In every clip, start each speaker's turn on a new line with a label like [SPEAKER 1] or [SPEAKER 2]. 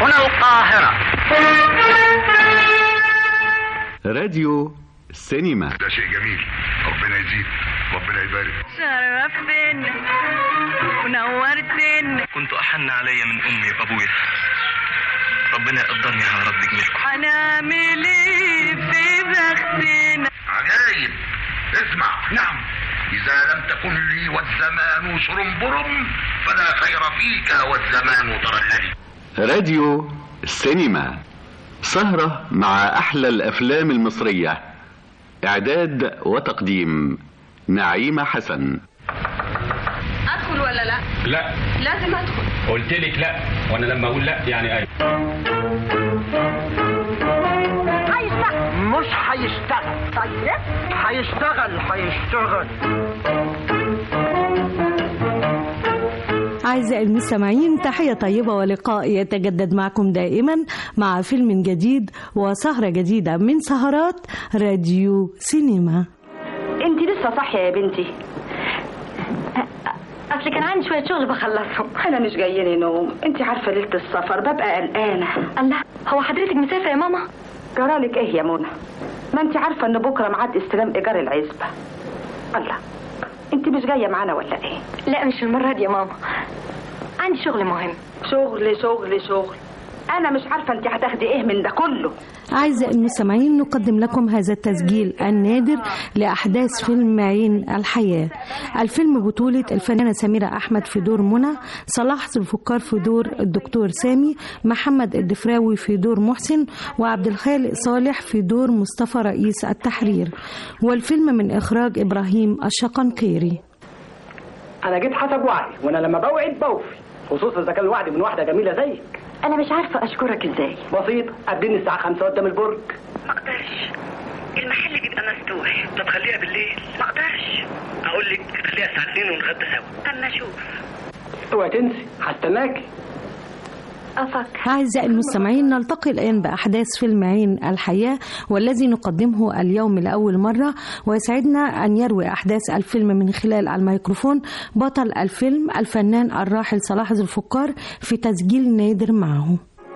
[SPEAKER 1] هنا القاهرة
[SPEAKER 2] راديو سينما
[SPEAKER 3] ده شيء جميل ربنا يزيد ربنا يبارك
[SPEAKER 4] شرفتني ونورتني
[SPEAKER 5] كنت أحن علي من أمي وأبويا ربنا يقدرني على رد جميلكم
[SPEAKER 4] هنعمل ايه في بختنا
[SPEAKER 3] عجايب اسمع نعم إذا لم تكن لي والزمان شرنبرم فلا خير فيك والزمان ترللي
[SPEAKER 2] راديو سينما سهرة مع أحلى الأفلام المصرية إعداد وتقديم نعيمة حسن
[SPEAKER 6] ادخل ولا لا
[SPEAKER 7] لا
[SPEAKER 6] لازم ادخل
[SPEAKER 7] قلت لك لا وانا لما اقول لا يعني ايوه
[SPEAKER 1] هيشتغل مش هيشتغل طيب هيشتغل هيشتغل
[SPEAKER 8] أعزائي المستمعين تحية طيبة ولقاء يتجدد معكم دائما مع فيلم جديد وسهرة جديدة من سهرات راديو سينما
[SPEAKER 9] انت لسه صاحيه يا بنتي اصل كان عندي شويه شغل بخلصهم انا مش جاياني نوم انت عارفه ليله السفر ببقى قلقانه الله هو حضرتك مسافره يا ماما جرالك ايه يا منى ما انت عارفه ان بكره ميعاد استلام ايجار العزبه الله انت مش جايه معانا ولا ايه لا مش المره دي يا ماما عندي شغل مهم شغل شغل شغل انا مش عارفه انت هتاخدي ايه من ده كله
[SPEAKER 8] أعزائي المستمعين نقدم لكم هذا التسجيل النادر لأحداث فيلم عين الحياة الفيلم بطولة الفنانة سميرة أحمد في دور منى صلاح ذو الفقار في دور الدكتور سامي محمد الدفراوي في دور محسن وعبد الخالق صالح في دور مصطفى رئيس التحرير والفيلم من إخراج إبراهيم الشقنقيري
[SPEAKER 1] انا جيت حسب وعدي وانا لما بوعد بوفي خصوصا اذا كان الوعد من واحده جميله زيك
[SPEAKER 9] انا مش عارفه اشكرك ازاي
[SPEAKER 1] بسيط قدمني الساعه 5 قدام البرج
[SPEAKER 4] ما اقدرش المحل بيبقى مفتوح
[SPEAKER 5] طب خليها بالليل
[SPEAKER 4] ما اقدرش
[SPEAKER 5] أقول لك خليها الساعة 2 ونتغدى سوا
[SPEAKER 4] اما اشوف
[SPEAKER 1] اوعي تنسي هستناكي
[SPEAKER 9] افكر
[SPEAKER 8] أعزائي المستمعين نلتقي الآن بأحداث فيلم عين الحياة والذي نقدمه اليوم لأول مرة ويسعدنا أن يروي أحداث الفيلم من خلال الميكروفون بطل الفيلم الفنان الراحل صلاح ذو الفقار في تسجيل نادر معه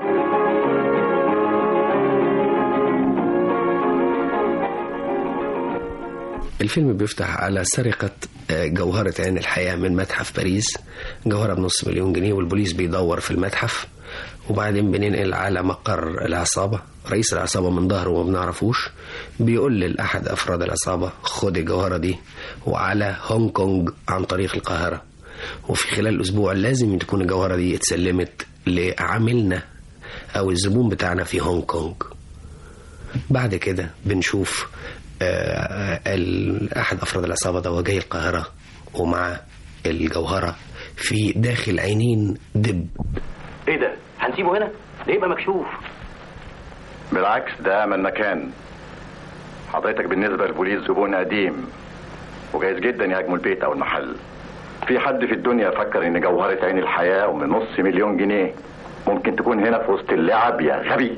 [SPEAKER 10] الفيلم بيفتح على سرقة آه، جوهرة عين الحياة من متحف باريس جوهرة بنص مليون جنيه والبوليس بيدور في المتحف وبعدين بننقل على مقر العصابة رئيس العصابة من ظهره وما بنعرفوش بيقول لأحد أفراد العصابة خد الجوهرة دي وعلى هونج كونج عن طريق القاهرة وفي خلال أسبوع لازم تكون الجوهرة دي اتسلمت لعاملنا أو الزبون بتاعنا في هونج كونج بعد كده بنشوف آه، ال- أحد أفراد العصابة ده وهو جاي القاهرة ومع الجوهرة في داخل عينين دب
[SPEAKER 1] ايه ده هنسيبه هنا ده يبقى مكشوف
[SPEAKER 11] بالعكس ده من مكان حضرتك بالنسبة للبوليس زبون قديم وجايز جدا يهاجموا البيت أو المحل في حد في الدنيا فكر إن جوهرة عين الحياة ومن نص مليون جنيه ممكن تكون هنا في وسط اللعب يا غبي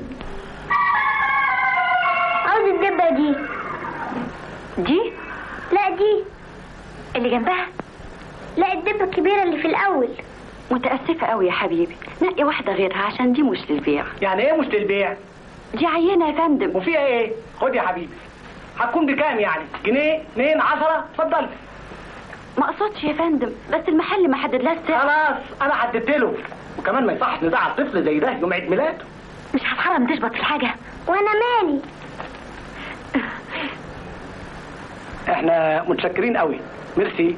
[SPEAKER 9] عاوز الدبه دي دي لا دي اللي جنبها لا الدبه الكبيره اللي في الاول متاسفه قوي يا حبيبي نقي واحده غيرها عشان دي مش للبيع
[SPEAKER 1] يعني ايه مش للبيع
[SPEAKER 9] دي عينه يا فندم
[SPEAKER 1] وفيها ايه خد يا حبيبي هتكون بكام يعني جنيه اتنين عشرة اتفضل
[SPEAKER 9] ما اقصدش يا فندم بس المحل ما حددلهاش سعر
[SPEAKER 1] خلاص انا حددت له وكمان ما يصحش نزعل طفل زي ده يوم عيد ميلاده
[SPEAKER 9] مش هتحرم تشبط في الحاجه وانا مالي
[SPEAKER 1] احنا متشكرين قوي ميرسي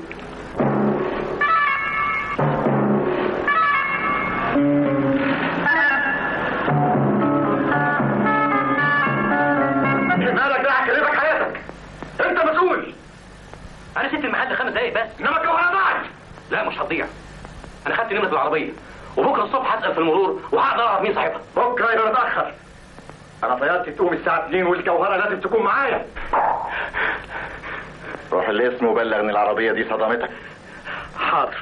[SPEAKER 1] مالك ده هكلمك حياتك انت مسؤول
[SPEAKER 7] انا سبت المحل خمس دقايق بس
[SPEAKER 1] انما الجوهره ضاعت
[SPEAKER 7] لا مش هتضيع انا خدت نمره العربيه وبكره الصبح هسال في المرور وهقدر اعرف مين صاحبها
[SPEAKER 1] بكره يبقى متاخر انا طيارتي تقوم الساعه 2 والجوهره لازم تكون معايا
[SPEAKER 11] روح الاسم وبلغ إن العربية دي صدمتك
[SPEAKER 1] حاضر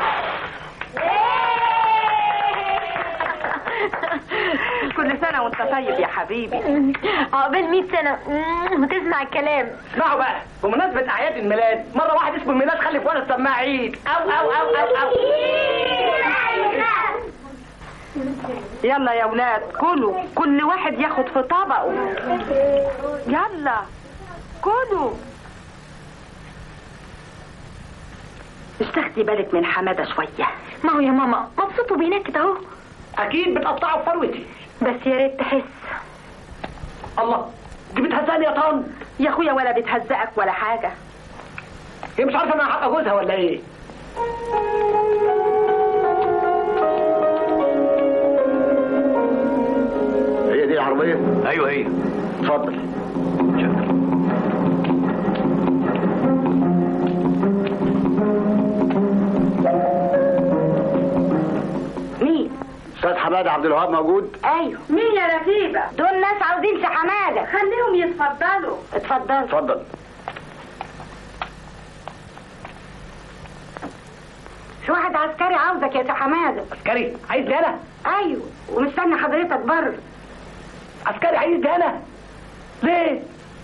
[SPEAKER 9] كل سنه وانت طيب يا حبيبي
[SPEAKER 12] عقبال 100 سنة وتسمع الكلام
[SPEAKER 1] اسمعوا بقى بمناسبة أعياد الميلاد مرة واحد اسمه الميلاد خلف ولد سماع عيد أو أو أو أو أو
[SPEAKER 9] يلا يا ولاد كلوا كل واحد ياخد في طبقه يلا كلوا مش تاخدي بالك من حماده شويه
[SPEAKER 12] ما هو يا ماما مبسوط وبينكت اهو
[SPEAKER 1] أكيد بتقطعوا بفروتي
[SPEAKER 12] بس يا ريت تحس
[SPEAKER 1] الله دي بتهزقني يا طن
[SPEAKER 9] يا اخويا ولا بتهزقك ولا حاجه
[SPEAKER 1] هي مش عارفة أنا حق جوزها ولا إيه
[SPEAKER 11] هي دي العربية؟
[SPEAKER 7] ايوه هي
[SPEAKER 11] اتفضل
[SPEAKER 9] مين
[SPEAKER 11] استاذ حماد عبد الوهاب موجود؟
[SPEAKER 9] ايوه مين يا رفيبه دول ناس عاوزين في حماده خليهم يتفضلوا اتفضل
[SPEAKER 11] اتفضل
[SPEAKER 9] في واحد عسكري عاوزك يا سي حماده
[SPEAKER 1] عسكري عايزني أنا
[SPEAKER 9] ايوه ومستني حضرتك بره
[SPEAKER 1] عسكري عايزني أنا ليه؟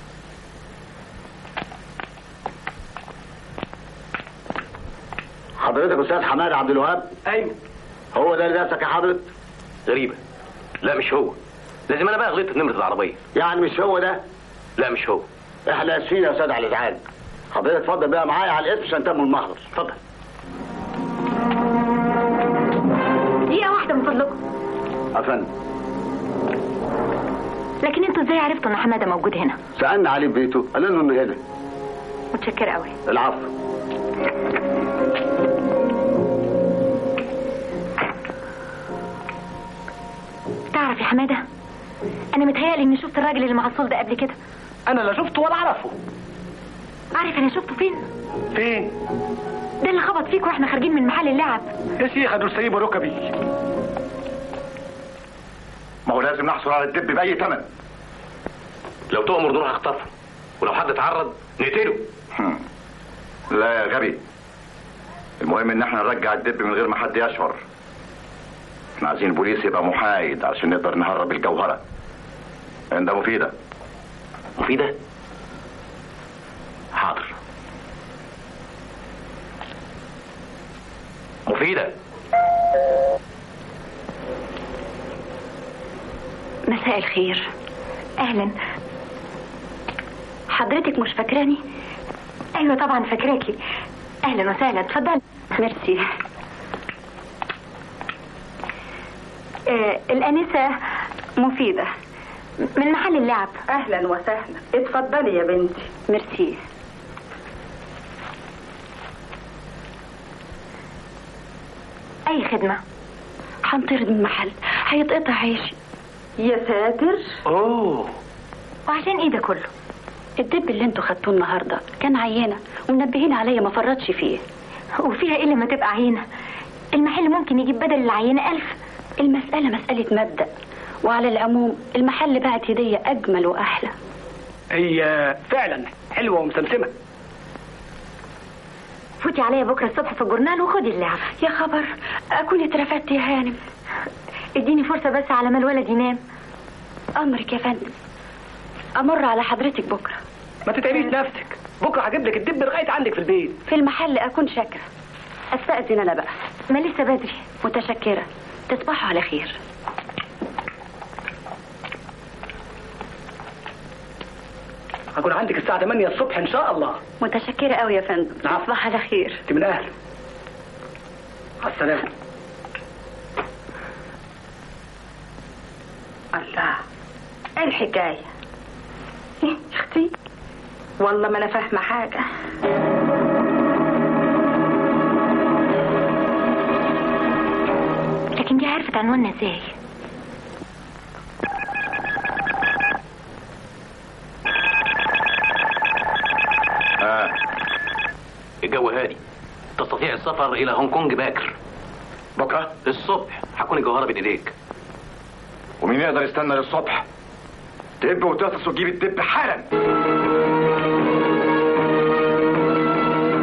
[SPEAKER 11] حضرتك استاذ حماد عبد الوهاب؟
[SPEAKER 1] أيوه
[SPEAKER 11] هو ده اللي درسك يا حضرتك؟
[SPEAKER 7] غريبة لا مش هو لازم انا بقى غلطت في نمرة العربية
[SPEAKER 11] يعني مش هو ده؟
[SPEAKER 7] لا مش هو
[SPEAKER 11] احنا اسفين يا استاذ على الازعاج حضرتك اتفضل بقى معايا على الاسم عشان تم المحضر
[SPEAKER 7] اتفضل
[SPEAKER 12] دقيقة واحدة من فضلكم
[SPEAKER 11] افندم
[SPEAKER 12] لكن انتوا ازاي عرفتوا ان حمادة موجود هنا
[SPEAKER 11] سالنا عليه في بيته قال لنا انه هنا
[SPEAKER 12] متشكرة قوي
[SPEAKER 11] العفو
[SPEAKER 12] تعرف يا حمادة انا متهيألي اني شفت الراجل اللي مع الصول ده قبل كده
[SPEAKER 1] أنا لا شفته ولا أعرفه
[SPEAKER 12] عارف انا شفته فين
[SPEAKER 1] فين؟
[SPEAKER 12] ده اللي خبط فيك واحنا خارجين من محل اللعب
[SPEAKER 1] يا شيخ دول سايبه ركبي
[SPEAKER 11] ما هو لازم نحصل على الدب باي ثمن
[SPEAKER 7] لو تؤمر نروح اخطفه ولو حد اتعرض نقتله
[SPEAKER 11] لا يا غبي المهم ان احنا نرجع الدب من غير ما حد يشعر احنا عايزين البوليس يبقى محايد عشان نقدر نهرب الجوهره عند مفيده
[SPEAKER 7] مفيدة حاضر مفيدة
[SPEAKER 12] مساء الخير اهلا حضرتك مش فاكراني ايوه طبعا فاكراكي اهلا وسهلا اتفضل ميرسي آه الانسه مفيده من محل اللعب
[SPEAKER 9] اهلا وسهلا اتفضلي يا بنتي
[SPEAKER 12] ميرسي اي خدمه هنطرد من المحل هيتقطع عيشي
[SPEAKER 9] يا ساتر
[SPEAKER 1] أوه
[SPEAKER 12] وعشان ايه ده كله
[SPEAKER 13] الدب اللي انتوا خدتوه النهارده كان عينه ومنبهين عليا ما فرطش فيه
[SPEAKER 12] وفيها ايه لما تبقى عينه المحل ممكن يجيب بدل العينه ألف
[SPEAKER 13] المسألة مسألة مبدأ وعلى العموم المحل بعت هدية أجمل وأحلى
[SPEAKER 1] هي فعلا حلوة ومسمسمة
[SPEAKER 12] فوتي عليا بكره الصبح في الجورنال وخدي اللعب
[SPEAKER 13] يا خبر أكون اترفدت يا هانم
[SPEAKER 12] اديني فرصه بس على ما الولد ينام
[SPEAKER 13] أمرك يا فندم أمر على حضرتك بكرة
[SPEAKER 1] ما تتعبيش نفسك بكرة هجيب لك الدب لغاية عندك في البيت
[SPEAKER 13] في المحل أكون شاكرة أستأذن أنا بقى
[SPEAKER 12] ما لسه بدري
[SPEAKER 13] متشكرة تصبحوا على خير
[SPEAKER 1] هكون عندك الساعة 8 الصبح إن شاء الله
[SPEAKER 13] متشكرة قوي يا فندم
[SPEAKER 1] نعم.
[SPEAKER 13] تصبح على خير
[SPEAKER 1] أنت من أهله على السلامة
[SPEAKER 9] الله ايه الحكايه إيه يا اختي والله ما انا فاهمه حاجه
[SPEAKER 12] لكن دي عرفت عنواننا ازاي
[SPEAKER 7] آه. الجو هادي تستطيع السفر إلى هونج كونج باكر
[SPEAKER 11] بكره
[SPEAKER 7] الصبح هكون الجوهرة بين إيديك
[SPEAKER 11] ومين يقدر يستنى للصبح تب وتغطس وتجيب الدب حالا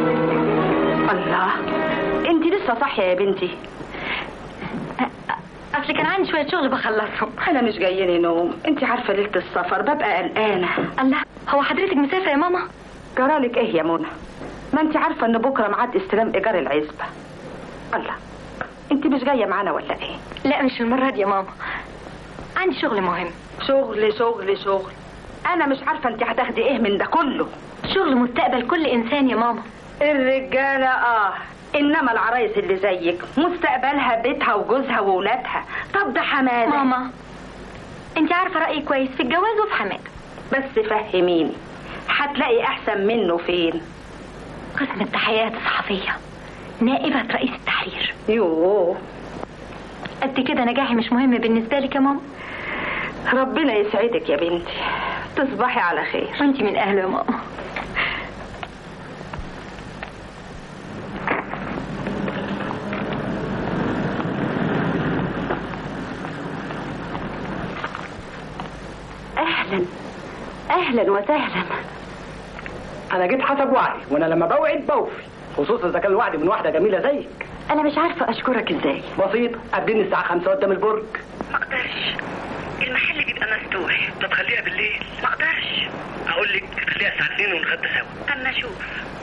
[SPEAKER 9] الله انت لسه صاحيه يا بنتي
[SPEAKER 12] اصل كان عندي شويه شغل بخلصهم
[SPEAKER 9] انا مش جايني نوم انت عارفه ليله السفر ببقى قلقانه
[SPEAKER 12] الله هو حضرتك مسافره يا ماما
[SPEAKER 9] جرالك ايه يا منى ما انت عارفه ان بكره ميعاد استلام ايجار العزبه الله انت مش جايه معانا ولا ايه
[SPEAKER 12] لا مش المره دي يا ماما عندي شغل مهم
[SPEAKER 9] شغل شغل شغل انا مش عارفه انت هتاخدي ايه من ده كله
[SPEAKER 12] شغل مستقبل كل انسان يا ماما
[SPEAKER 9] الرجاله اه انما العرايس اللي زيك مستقبلها بيتها وجوزها وولادها طب ده حماده
[SPEAKER 12] ماما انت عارفه رايي كويس في الجواز وفي حماده
[SPEAKER 9] بس فهميني هتلاقي احسن منه فين
[SPEAKER 12] قسم التحيات الصحفيه نائبه رئيس التحرير
[SPEAKER 9] يوه
[SPEAKER 12] قد كده نجاحي مش مهم بالنسبه لك يا ماما
[SPEAKER 9] ربنا يسعدك يا بنتي تصبحي على خير
[SPEAKER 12] وانت من اهله يا ماما
[SPEAKER 13] اهلا اهلا وسهلا
[SPEAKER 1] انا جيت حسب وعدي وانا لما بوعد بوفي خصوصا اذا كان الوعد من واحده جميله زيك
[SPEAKER 13] انا مش عارفه اشكرك ازاي
[SPEAKER 1] بسيط قابلني الساعه 5 قدام البرج
[SPEAKER 4] ما اقدرش المحل بيبقى مفتوح طب خليها بالليل ما اقدرش اقول لك خليها الساعه 2 ونتغدى سوا اما اشوف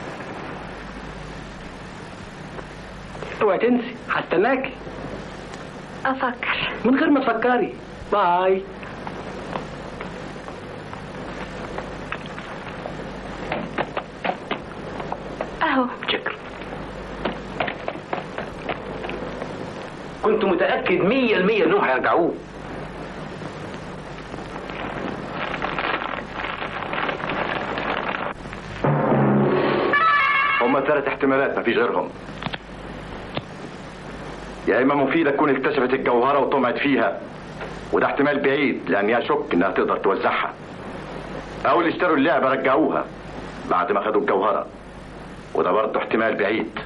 [SPEAKER 1] اوعي تنسي هستناكي
[SPEAKER 12] افكر
[SPEAKER 1] من غير ما تفكري باي
[SPEAKER 12] اهو
[SPEAKER 1] شكرا كنت متأكد مية المية انهم هيرجعوه
[SPEAKER 11] هما ثلاث احتمالات مفيش غيرهم يا اما مفيده تكون اكتشفت الجوهره وطمعت فيها وده احتمال بعيد لان يشك انها تقدر توزعها او اللي اشتروا اللعبه رجعوها بعد ما خدوا الجوهره وده برضه احتمال بعيد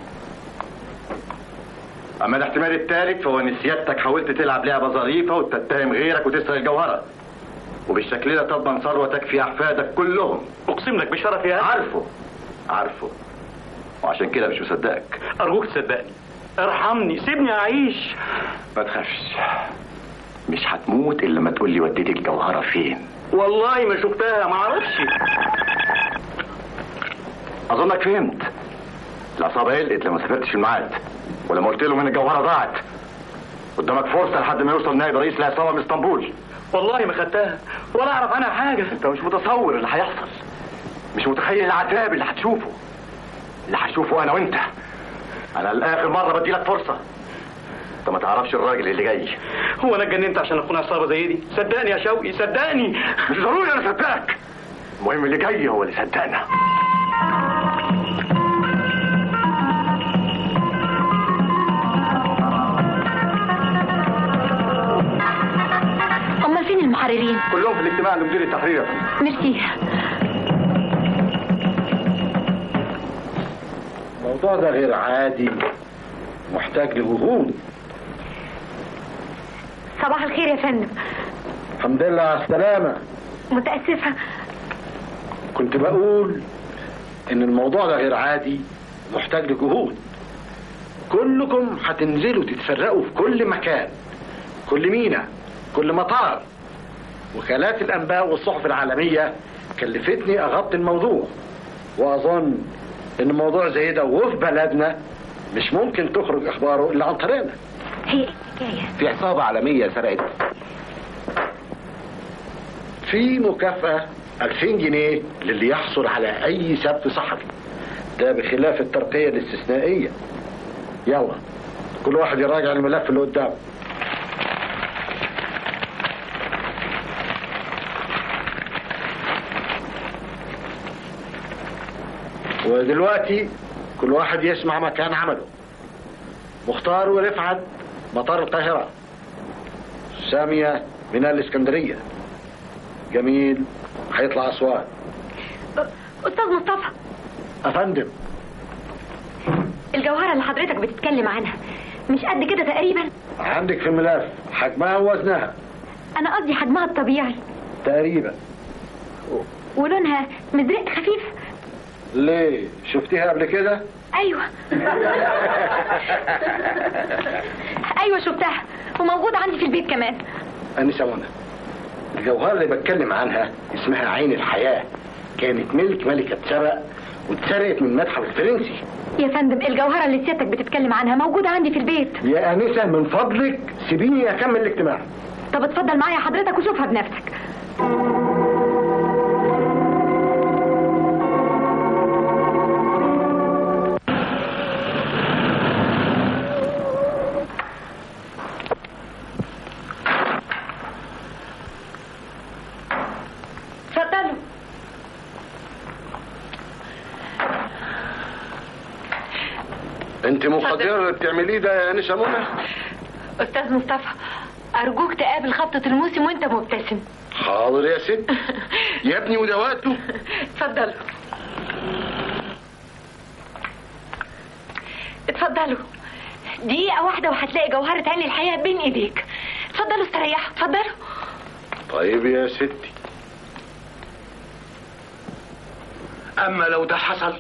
[SPEAKER 11] اما الاحتمال الثالث فهو ان سيادتك حاولت تلعب لعبه ظريفه وتتهم غيرك وتسرق الجوهره وبالشكل ده تضمن ثروتك في احفادك كلهم
[SPEAKER 7] اقسم لك بشرفي يا
[SPEAKER 11] عارفه عارفه وعشان كده مش مصدقك
[SPEAKER 7] ارجوك تصدقني ارحمني سيبني اعيش
[SPEAKER 11] ما تخافش مش هتموت الا لما تقول لي وديت الجوهره فين
[SPEAKER 7] والله ما شفتها ما اعرفش
[SPEAKER 11] اظنك فهمت العصابه قلقت لما سافرتش في الميعاد ولما قلت لهم ان الجوهره ضاعت قدامك فرصه لحد ما يوصل نائب رئيس العصابه من اسطنبول
[SPEAKER 7] والله ما خدتها ولا اعرف عنها حاجه
[SPEAKER 11] انت مش متصور اللي هيحصل مش متخيل العذاب اللي هتشوفه اللي هشوفه انا وانت انا لاخر مره بديلك فرصه انت ما تعرفش الراجل اللي جاي
[SPEAKER 7] هو انا اتجننت عشان اكون عصابه زي دي صدقني يا شوقي صدقني
[SPEAKER 11] مش ضروري انا اصدقك المهم اللي جاي هو اللي صدقنا
[SPEAKER 12] امال فين المحررين
[SPEAKER 11] كلهم في الاجتماع لمدير التحرير يا فندم.
[SPEAKER 12] ميرسي
[SPEAKER 14] الموضوع ده غير عادي محتاج لجهود
[SPEAKER 12] صباح الخير يا فندم
[SPEAKER 14] الحمد لله على السلامة
[SPEAKER 12] متاسفه
[SPEAKER 14] كنت بقول ان الموضوع ده غير عادي محتاج لجهود كلكم هتنزلوا تتفرقوا في كل مكان كل مينا كل مطار وكالات الانباء والصحف العالميه كلفتني اغطي الموضوع واظن ان موضوع زي ده وفي بلدنا مش ممكن تخرج اخباره الا عن طريقنا
[SPEAKER 12] هي حكايه
[SPEAKER 14] في عصابة عالمية سرقت في مكافأة 2000 جنيه للي يحصل على أي سبت صحفي ده بخلاف الترقية الاستثنائية يلا كل واحد يراجع الملف اللي قدامه ودلوقتي كل واحد يسمع مكان عمله مختار ورفعت مطار القاهرة سامية من الإسكندرية جميل هيطلع أسوان
[SPEAKER 12] استاذ مصطفى
[SPEAKER 14] أفندم
[SPEAKER 12] الجوهره اللي حضرتك بتتكلم عنها مش قد كده تقريبا
[SPEAKER 14] عندك في الملف حجمها ووزنها
[SPEAKER 12] انا قصدي حجمها الطبيعي
[SPEAKER 14] تقريبا
[SPEAKER 12] ولونها مزرق خفيف
[SPEAKER 14] ليه شفتيها قبل كده
[SPEAKER 12] ايوه ايوه شفتها وموجوده عندي في البيت كمان
[SPEAKER 14] أنسة منى الجوهرة اللي بتكلم عنها اسمها عين الحياة كانت ملك ملكة سبأ واتسرقت من المتحف الفرنسي
[SPEAKER 12] يا فندم الجوهره اللي سيادتك بتتكلم عنها موجوده عندي في البيت
[SPEAKER 14] يا أنسة من فضلك سيبيني أكمل الاجتماع
[SPEAKER 12] طب اتفضل معايا حضرتك وشوفها بنفسك اتفضلوا
[SPEAKER 14] أنت مقدرة اللي بتعمليه ده يا أنسة منى
[SPEAKER 12] استاذ مصطفى ارجوك تقابل خبطه الموسم وانت مبتسم
[SPEAKER 14] حاضر يا ست يا ابني وده وقته
[SPEAKER 12] اتفضلوا اتفضلوا دقيقة واحدة وهتلاقي جوهرة عين الحياة بين ايديك اتفضلوا استريحوا اتفضلوا
[SPEAKER 14] طيب يا ستي
[SPEAKER 7] اما لو ده حصل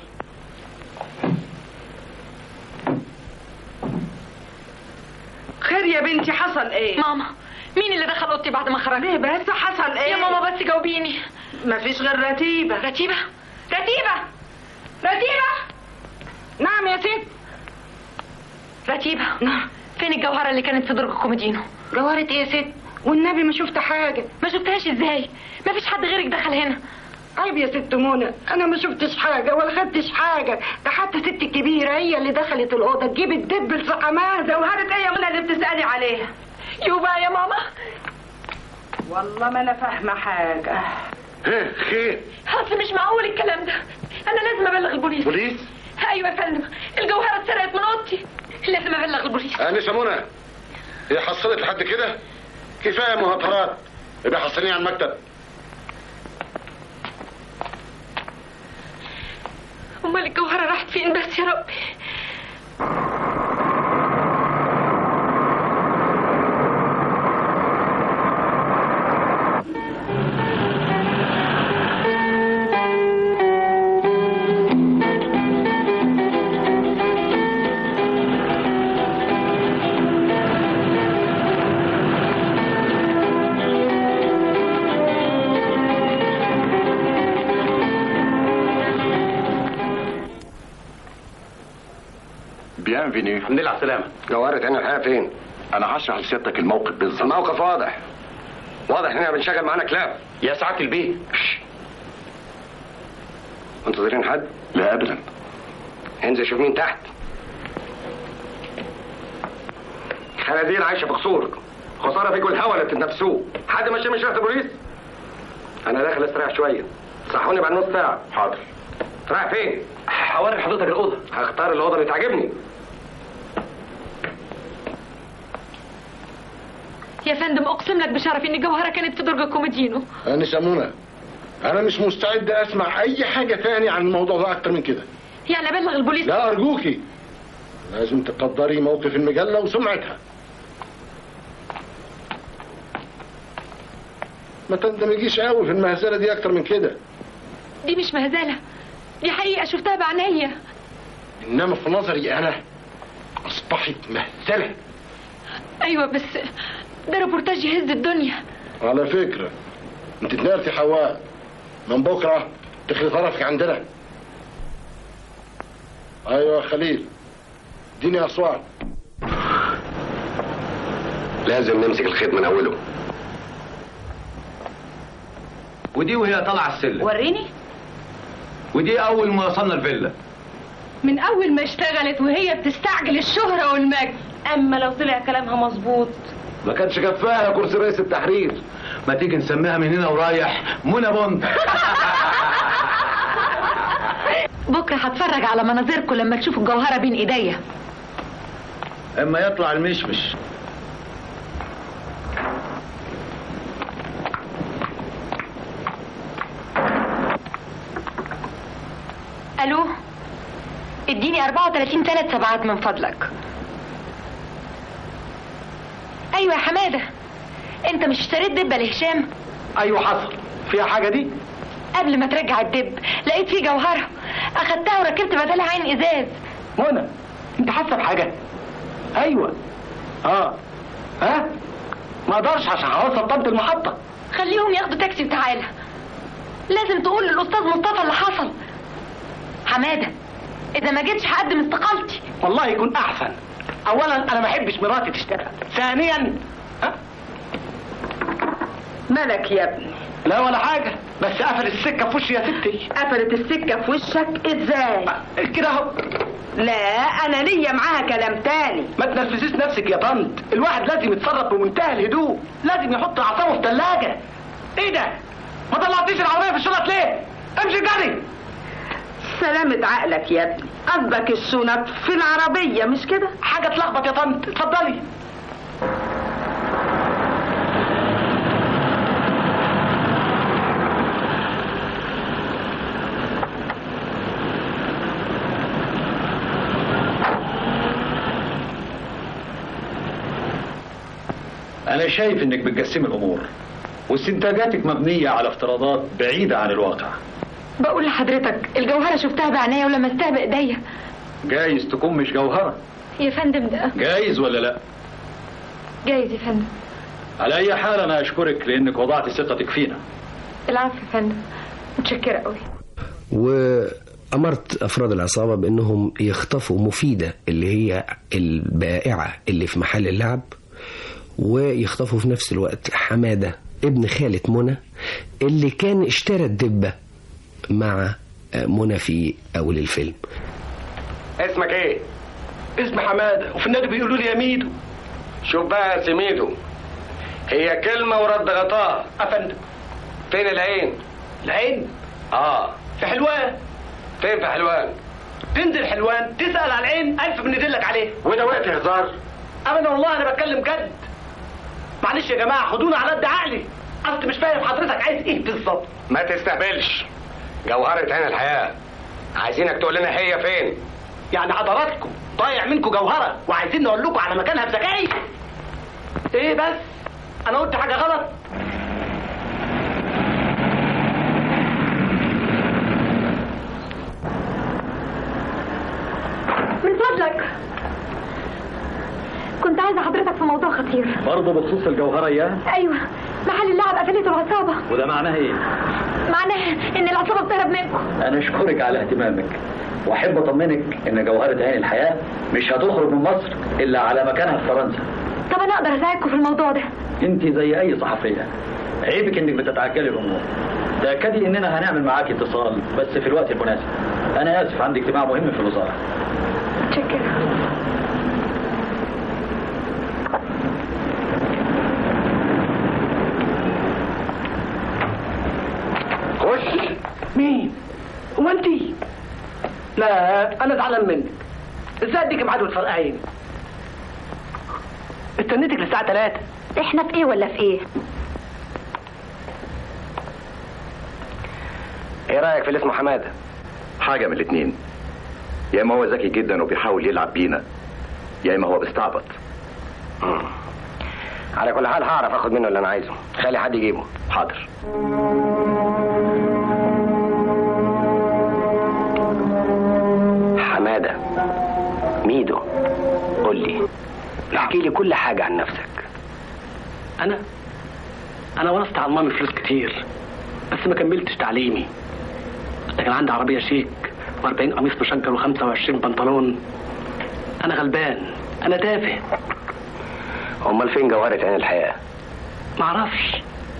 [SPEAKER 9] خير يا بنتي حصل ايه
[SPEAKER 12] ماما مين اللي دخل اوضتي بعد ما خرج
[SPEAKER 9] ليه بس حصل ايه
[SPEAKER 12] يا ماما بس جاوبيني
[SPEAKER 9] مفيش غير رتيبة
[SPEAKER 12] رتيبة رتيبة رتيبة
[SPEAKER 9] نعم يا ست
[SPEAKER 12] رتيبة نعم فين الجوهرة اللي كانت في درج الكوميدينو
[SPEAKER 9] جوهرة ايه يا ست والنبي ما شفت حاجة
[SPEAKER 12] ما شفتهاش ازاي ما فيش حد غيرك دخل هنا
[SPEAKER 9] عيب يا ست منى انا ما شفتش حاجة ولا خدتش حاجة ده حتى ست الكبيرة هي اللي دخلت الأوضة تجيب الدب لصحماها جوهرة ايه يا منى اللي بتسألي عليها
[SPEAKER 12] يوبا يا ماما
[SPEAKER 9] والله ما انا فاهمة حاجة
[SPEAKER 14] ها خير
[SPEAKER 12] اصل مش معقول الكلام ده انا لازم ابلغ البوليس
[SPEAKER 14] بوليس
[SPEAKER 12] ايوه يا فندم الجوهرة اتسرقت من اوضتي لازم ابلغ البوليس
[SPEAKER 14] أنسة منى هي حصلت لحد كده كفاية مهاترات يبقى حصلني على المكتب
[SPEAKER 12] امال الجوهرة راحت فين بس يا ربي
[SPEAKER 11] بيانفيني
[SPEAKER 7] الحمد لله على السلامة
[SPEAKER 14] جوهرة عين الحياة فين؟
[SPEAKER 11] انا هشرح لسيادتك الموقف بالظبط
[SPEAKER 14] الموقف واضح واضح اننا بنشغل معانا كلاب
[SPEAKER 7] يا سعادة البيه
[SPEAKER 14] منتظرين حد؟
[SPEAKER 11] لا ابدا
[SPEAKER 14] انزل شوف مين تحت خنازير عايشه في قصور خساره فيكم الهوا اللي بتتنافسوه حد ماشي من شرطه البوليس انا داخل استريح شويه صحوني بعد نص ساعه
[SPEAKER 11] حاضر
[SPEAKER 14] رايح فين
[SPEAKER 7] هوري حضرتك الأوضة
[SPEAKER 14] هختار الاوضه اللي تعجبني
[SPEAKER 12] يا فندم اقسم لك بشرف ان الجوهرة كانت في درج الكوميدينو
[SPEAKER 14] أنسة منى أنا مش مستعد أسمع أي حاجة تاني عن الموضوع ده أكتر من كده
[SPEAKER 12] يعني ابلغ البوليس
[SPEAKER 14] لا أرجوكي لازم تقدري موقف المجلة وسمعتها ما تندمجيش قوي في المهزلة دي أكتر من كده
[SPEAKER 12] دي مش مهزلة دي حقيقة شفتها بعينيا
[SPEAKER 14] إنما في نظري أنا أصبحت مهزلة
[SPEAKER 12] ايوه بس ده ريبورتاج يهز الدنيا
[SPEAKER 14] على فكرة أنت اتنقلتي حواء من بكرة تخلي طرفك عندنا أيوة يا خليل اديني أصوات لازم نمسك الخيط من أوله
[SPEAKER 15] ودي وهي طالعه السلم
[SPEAKER 9] وريني
[SPEAKER 15] ودي اول ما وصلنا الفيلا
[SPEAKER 6] من اول ما اشتغلت وهي بتستعجل الشهرة والمجد
[SPEAKER 9] اما لو طلع كلامها مظبوط
[SPEAKER 15] ما كانش كفاها كرسي رئيس التحرير ما تيجي نسميها من هنا ورايح منى بنت
[SPEAKER 12] بكرة هتفرج على مناظركم لما تشوفوا الجوهرة بين ايديا
[SPEAKER 15] اما يطلع المشمش
[SPEAKER 12] الو اديني 34 ثلاث سبعات من فضلك ايوه يا حماده انت مش اشتريت دبه لهشام
[SPEAKER 7] ايوه حصل فيها حاجة دي
[SPEAKER 12] قبل ما ترجع الدب لقيت فيه جوهره اخدتها وركبت بدلها عين ازاز
[SPEAKER 7] منى انت حاسة بحاجة ايوه
[SPEAKER 1] اه ها ما اقدرش عشان هوصل طنط المحطه
[SPEAKER 12] خليهم ياخدوا تاكسي وتعالى لازم تقول للاستاذ مصطفى اللي حصل حماده اذا ما جيتش هقدم استقالتي
[SPEAKER 1] والله يكون احسن اولا انا ما احبش مراتي تشتغل ثانيا
[SPEAKER 9] مالك يا ابني
[SPEAKER 1] لا ولا حاجه بس قفل السكه في وشي يا ستي
[SPEAKER 9] قفلت السكة في وشك ازاي
[SPEAKER 1] كده اهو
[SPEAKER 9] لا انا ليا معاها كلام تاني
[SPEAKER 1] ما تنرفزيش نفسك يا طنط الواحد لازم يتصرف بمنتهى الهدوء لازم يحط اعصابه في ثلاجه ايه ده ما طلعتيش العربيه في الشنط ليه امشي جري
[SPEAKER 9] سلامة عقلك يا ابني قصدك الشنط في العربية مش كده
[SPEAKER 1] حاجه تلخبط يا طنط اتفضلي
[SPEAKER 15] أنا شايف إنك بتقسمي الأمور واستنتاجاتك مبنية على افتراضات بعيدة عن الواقع
[SPEAKER 12] بقول لحضرتك الجوهره شفتها بعينيا ولمستها بايديا
[SPEAKER 15] جايز تكون مش جوهرة
[SPEAKER 12] يا فندم ده
[SPEAKER 15] جايز ولا لا
[SPEAKER 12] جايز يا فندم
[SPEAKER 15] على أي حال أنا أشكرك لأنك وضعت ثقتك فينا
[SPEAKER 12] العفو يا فندم متشكره قوي
[SPEAKER 10] وأمرت أفراد العصابة بأنهم يخطفوا مفيدة اللي هي البائعة اللي في محل اللعب ويخطفوا في نفس الوقت حمادة ابن خالة منى اللي كان اشترى الدبة مع منى في أول الفيلم
[SPEAKER 1] اسمك ايه اسمي حماده وفي النادي بيقولوا لي يا ميدو
[SPEAKER 16] شوف بقى يا سميدو هي كلمة ورد غطاها
[SPEAKER 1] افندم
[SPEAKER 16] فين العين؟
[SPEAKER 1] العين
[SPEAKER 16] اه
[SPEAKER 1] في حلوان
[SPEAKER 16] فين في حلوان؟
[SPEAKER 1] تنزل حلوان تسأل على العين ألف بندلك عليه
[SPEAKER 16] وده وقت هزار؟
[SPEAKER 1] أبدا والله أنا بتكلم جد معلش يا جماعة خدونا على قد عقلي أصل مش فاهم حضرتك عايز إيه بالظبط
[SPEAKER 16] ما تستهبلش جوهرة عين الحياة عايزينك تقول لنا هي فين؟
[SPEAKER 1] يعني حضراتكم ضايع منكم جوهرة وعايزين نقول لكم على مكانها بذكائي إيه بس أنا قلت حاجة غلط
[SPEAKER 12] من فضلك كنت عايزه حضرتك في موضوع خطير
[SPEAKER 15] برضه بخصوص الجوهرة إياه
[SPEAKER 12] ايوه محل اللعب قفلته العصابه
[SPEAKER 15] وده معناه إيه؟
[SPEAKER 12] معناها ان العصابه بتهرب منكم
[SPEAKER 15] أنا أشكرك على اهتمامك وأحب أطمنك إن جوهرة عين الحياة مش هتخرج من مصر إلا على مكانها في فرنسا
[SPEAKER 12] طب انا اقدر اساعدكم في الموضوع ده
[SPEAKER 15] أنت زي أي صحفية عيبك إنك بتتعجلي الأمور تأكدي إننا هنعمل معاك اتصال بس في الوقت المناسب أنا آسف عندي اجتماع مهم في الوزارة
[SPEAKER 12] متشكره
[SPEAKER 1] خش مين هو انت لا انا زعلان منك ازاي اديك ميعاد وتفرقعيني استنيتك للساعه 3
[SPEAKER 13] احنا في ايه ولا في ايه
[SPEAKER 16] ايه رأيك في اللي اسمه حمادة؟
[SPEAKER 11] حاجة من الاتنين يا اما هو ذكي جدا وبيحاول يلعب بينا يا اما هو بيستعبط
[SPEAKER 16] على كل حال هعرف اخد منه اللي انا عايزه خلي حد يجيبه
[SPEAKER 11] حاضر
[SPEAKER 16] حمادة ميدو قول لي احكي لي كل حاجة عن نفسك
[SPEAKER 1] انا انا ورثت عن مامي فلوس كتير بس ما كملتش تعليمي لكن عندي عربيه شيك و40 قميص مشجر و25 بنطلون انا غلبان انا تافه
[SPEAKER 16] امال فين جوهرة عين الحياة
[SPEAKER 1] معرفش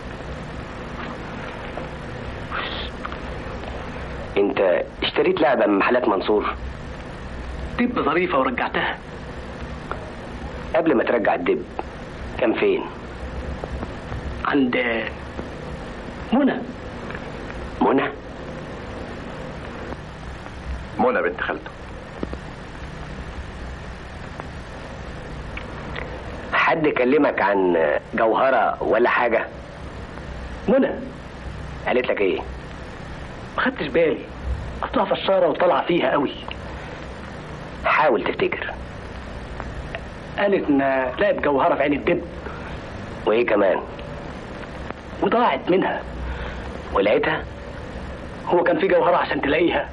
[SPEAKER 16] انت اشتريت لعبة من محلات منصور
[SPEAKER 1] دب ظريفه ورجعتها
[SPEAKER 16] قبل ما ترجع الدب كان فين
[SPEAKER 1] عند منى
[SPEAKER 16] منى
[SPEAKER 11] منى بنت خالته
[SPEAKER 16] حد كلمك عن جوهرة ولا حاجة
[SPEAKER 1] منى
[SPEAKER 16] قالت لك ايه
[SPEAKER 1] ما خدتش بالي اصلها فشاره وطالعه فيها قوي
[SPEAKER 16] حاول تفتكر
[SPEAKER 1] قالت ان لقت جوهره في عين الدب
[SPEAKER 16] وايه كمان
[SPEAKER 1] وضاعت منها
[SPEAKER 16] ولقيتها
[SPEAKER 1] هو كان في جوهره عشان تلاقيها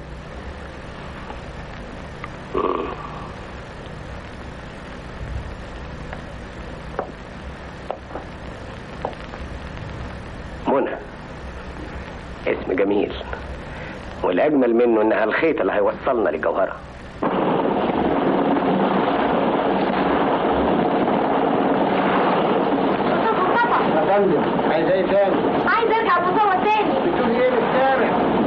[SPEAKER 16] والاجمل منه انها الخيط اللي هيوصلنا للجوهره
[SPEAKER 14] يا فندم عايز ايه تاني؟
[SPEAKER 12] عايز ارجع المصور تاني
[SPEAKER 14] بتقول ايه مش سامع؟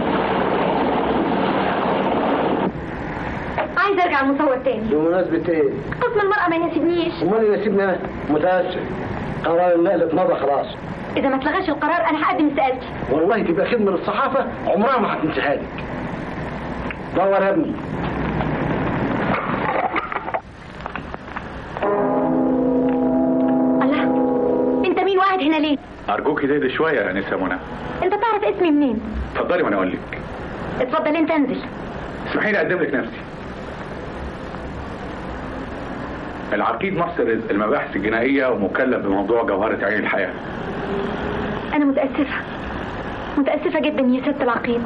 [SPEAKER 12] عايز ارجع المصور تاني
[SPEAKER 14] بمناسبة ايه؟
[SPEAKER 12] قسم المرأة ما يناسبنيش
[SPEAKER 14] امال اللي يسيبني انا؟ متأسف قرار النقل اتمضى خلاص
[SPEAKER 12] اذا ما اتلغاش القرار انا هقدم استقالتي
[SPEAKER 14] والله تبقى خدمة للصحافة عمرها ما هتنساها لك دور يا ابني
[SPEAKER 12] الله انت مين وقاعد هنا ليه
[SPEAKER 17] أرجوك تهدي شوية يا أنسة منى
[SPEAKER 12] انت تعرف اسمي منين
[SPEAKER 17] اتفضلي وأنا أقول لك
[SPEAKER 12] اتفضل انت انزل
[SPEAKER 17] اسمحي لي أقدم لك نفسي العقيد محسن رزق المباحث الجنائية ومكلف بموضوع جوهرة عين الحياة
[SPEAKER 12] انا متاسفه متاسفه جدا يا ست العقيد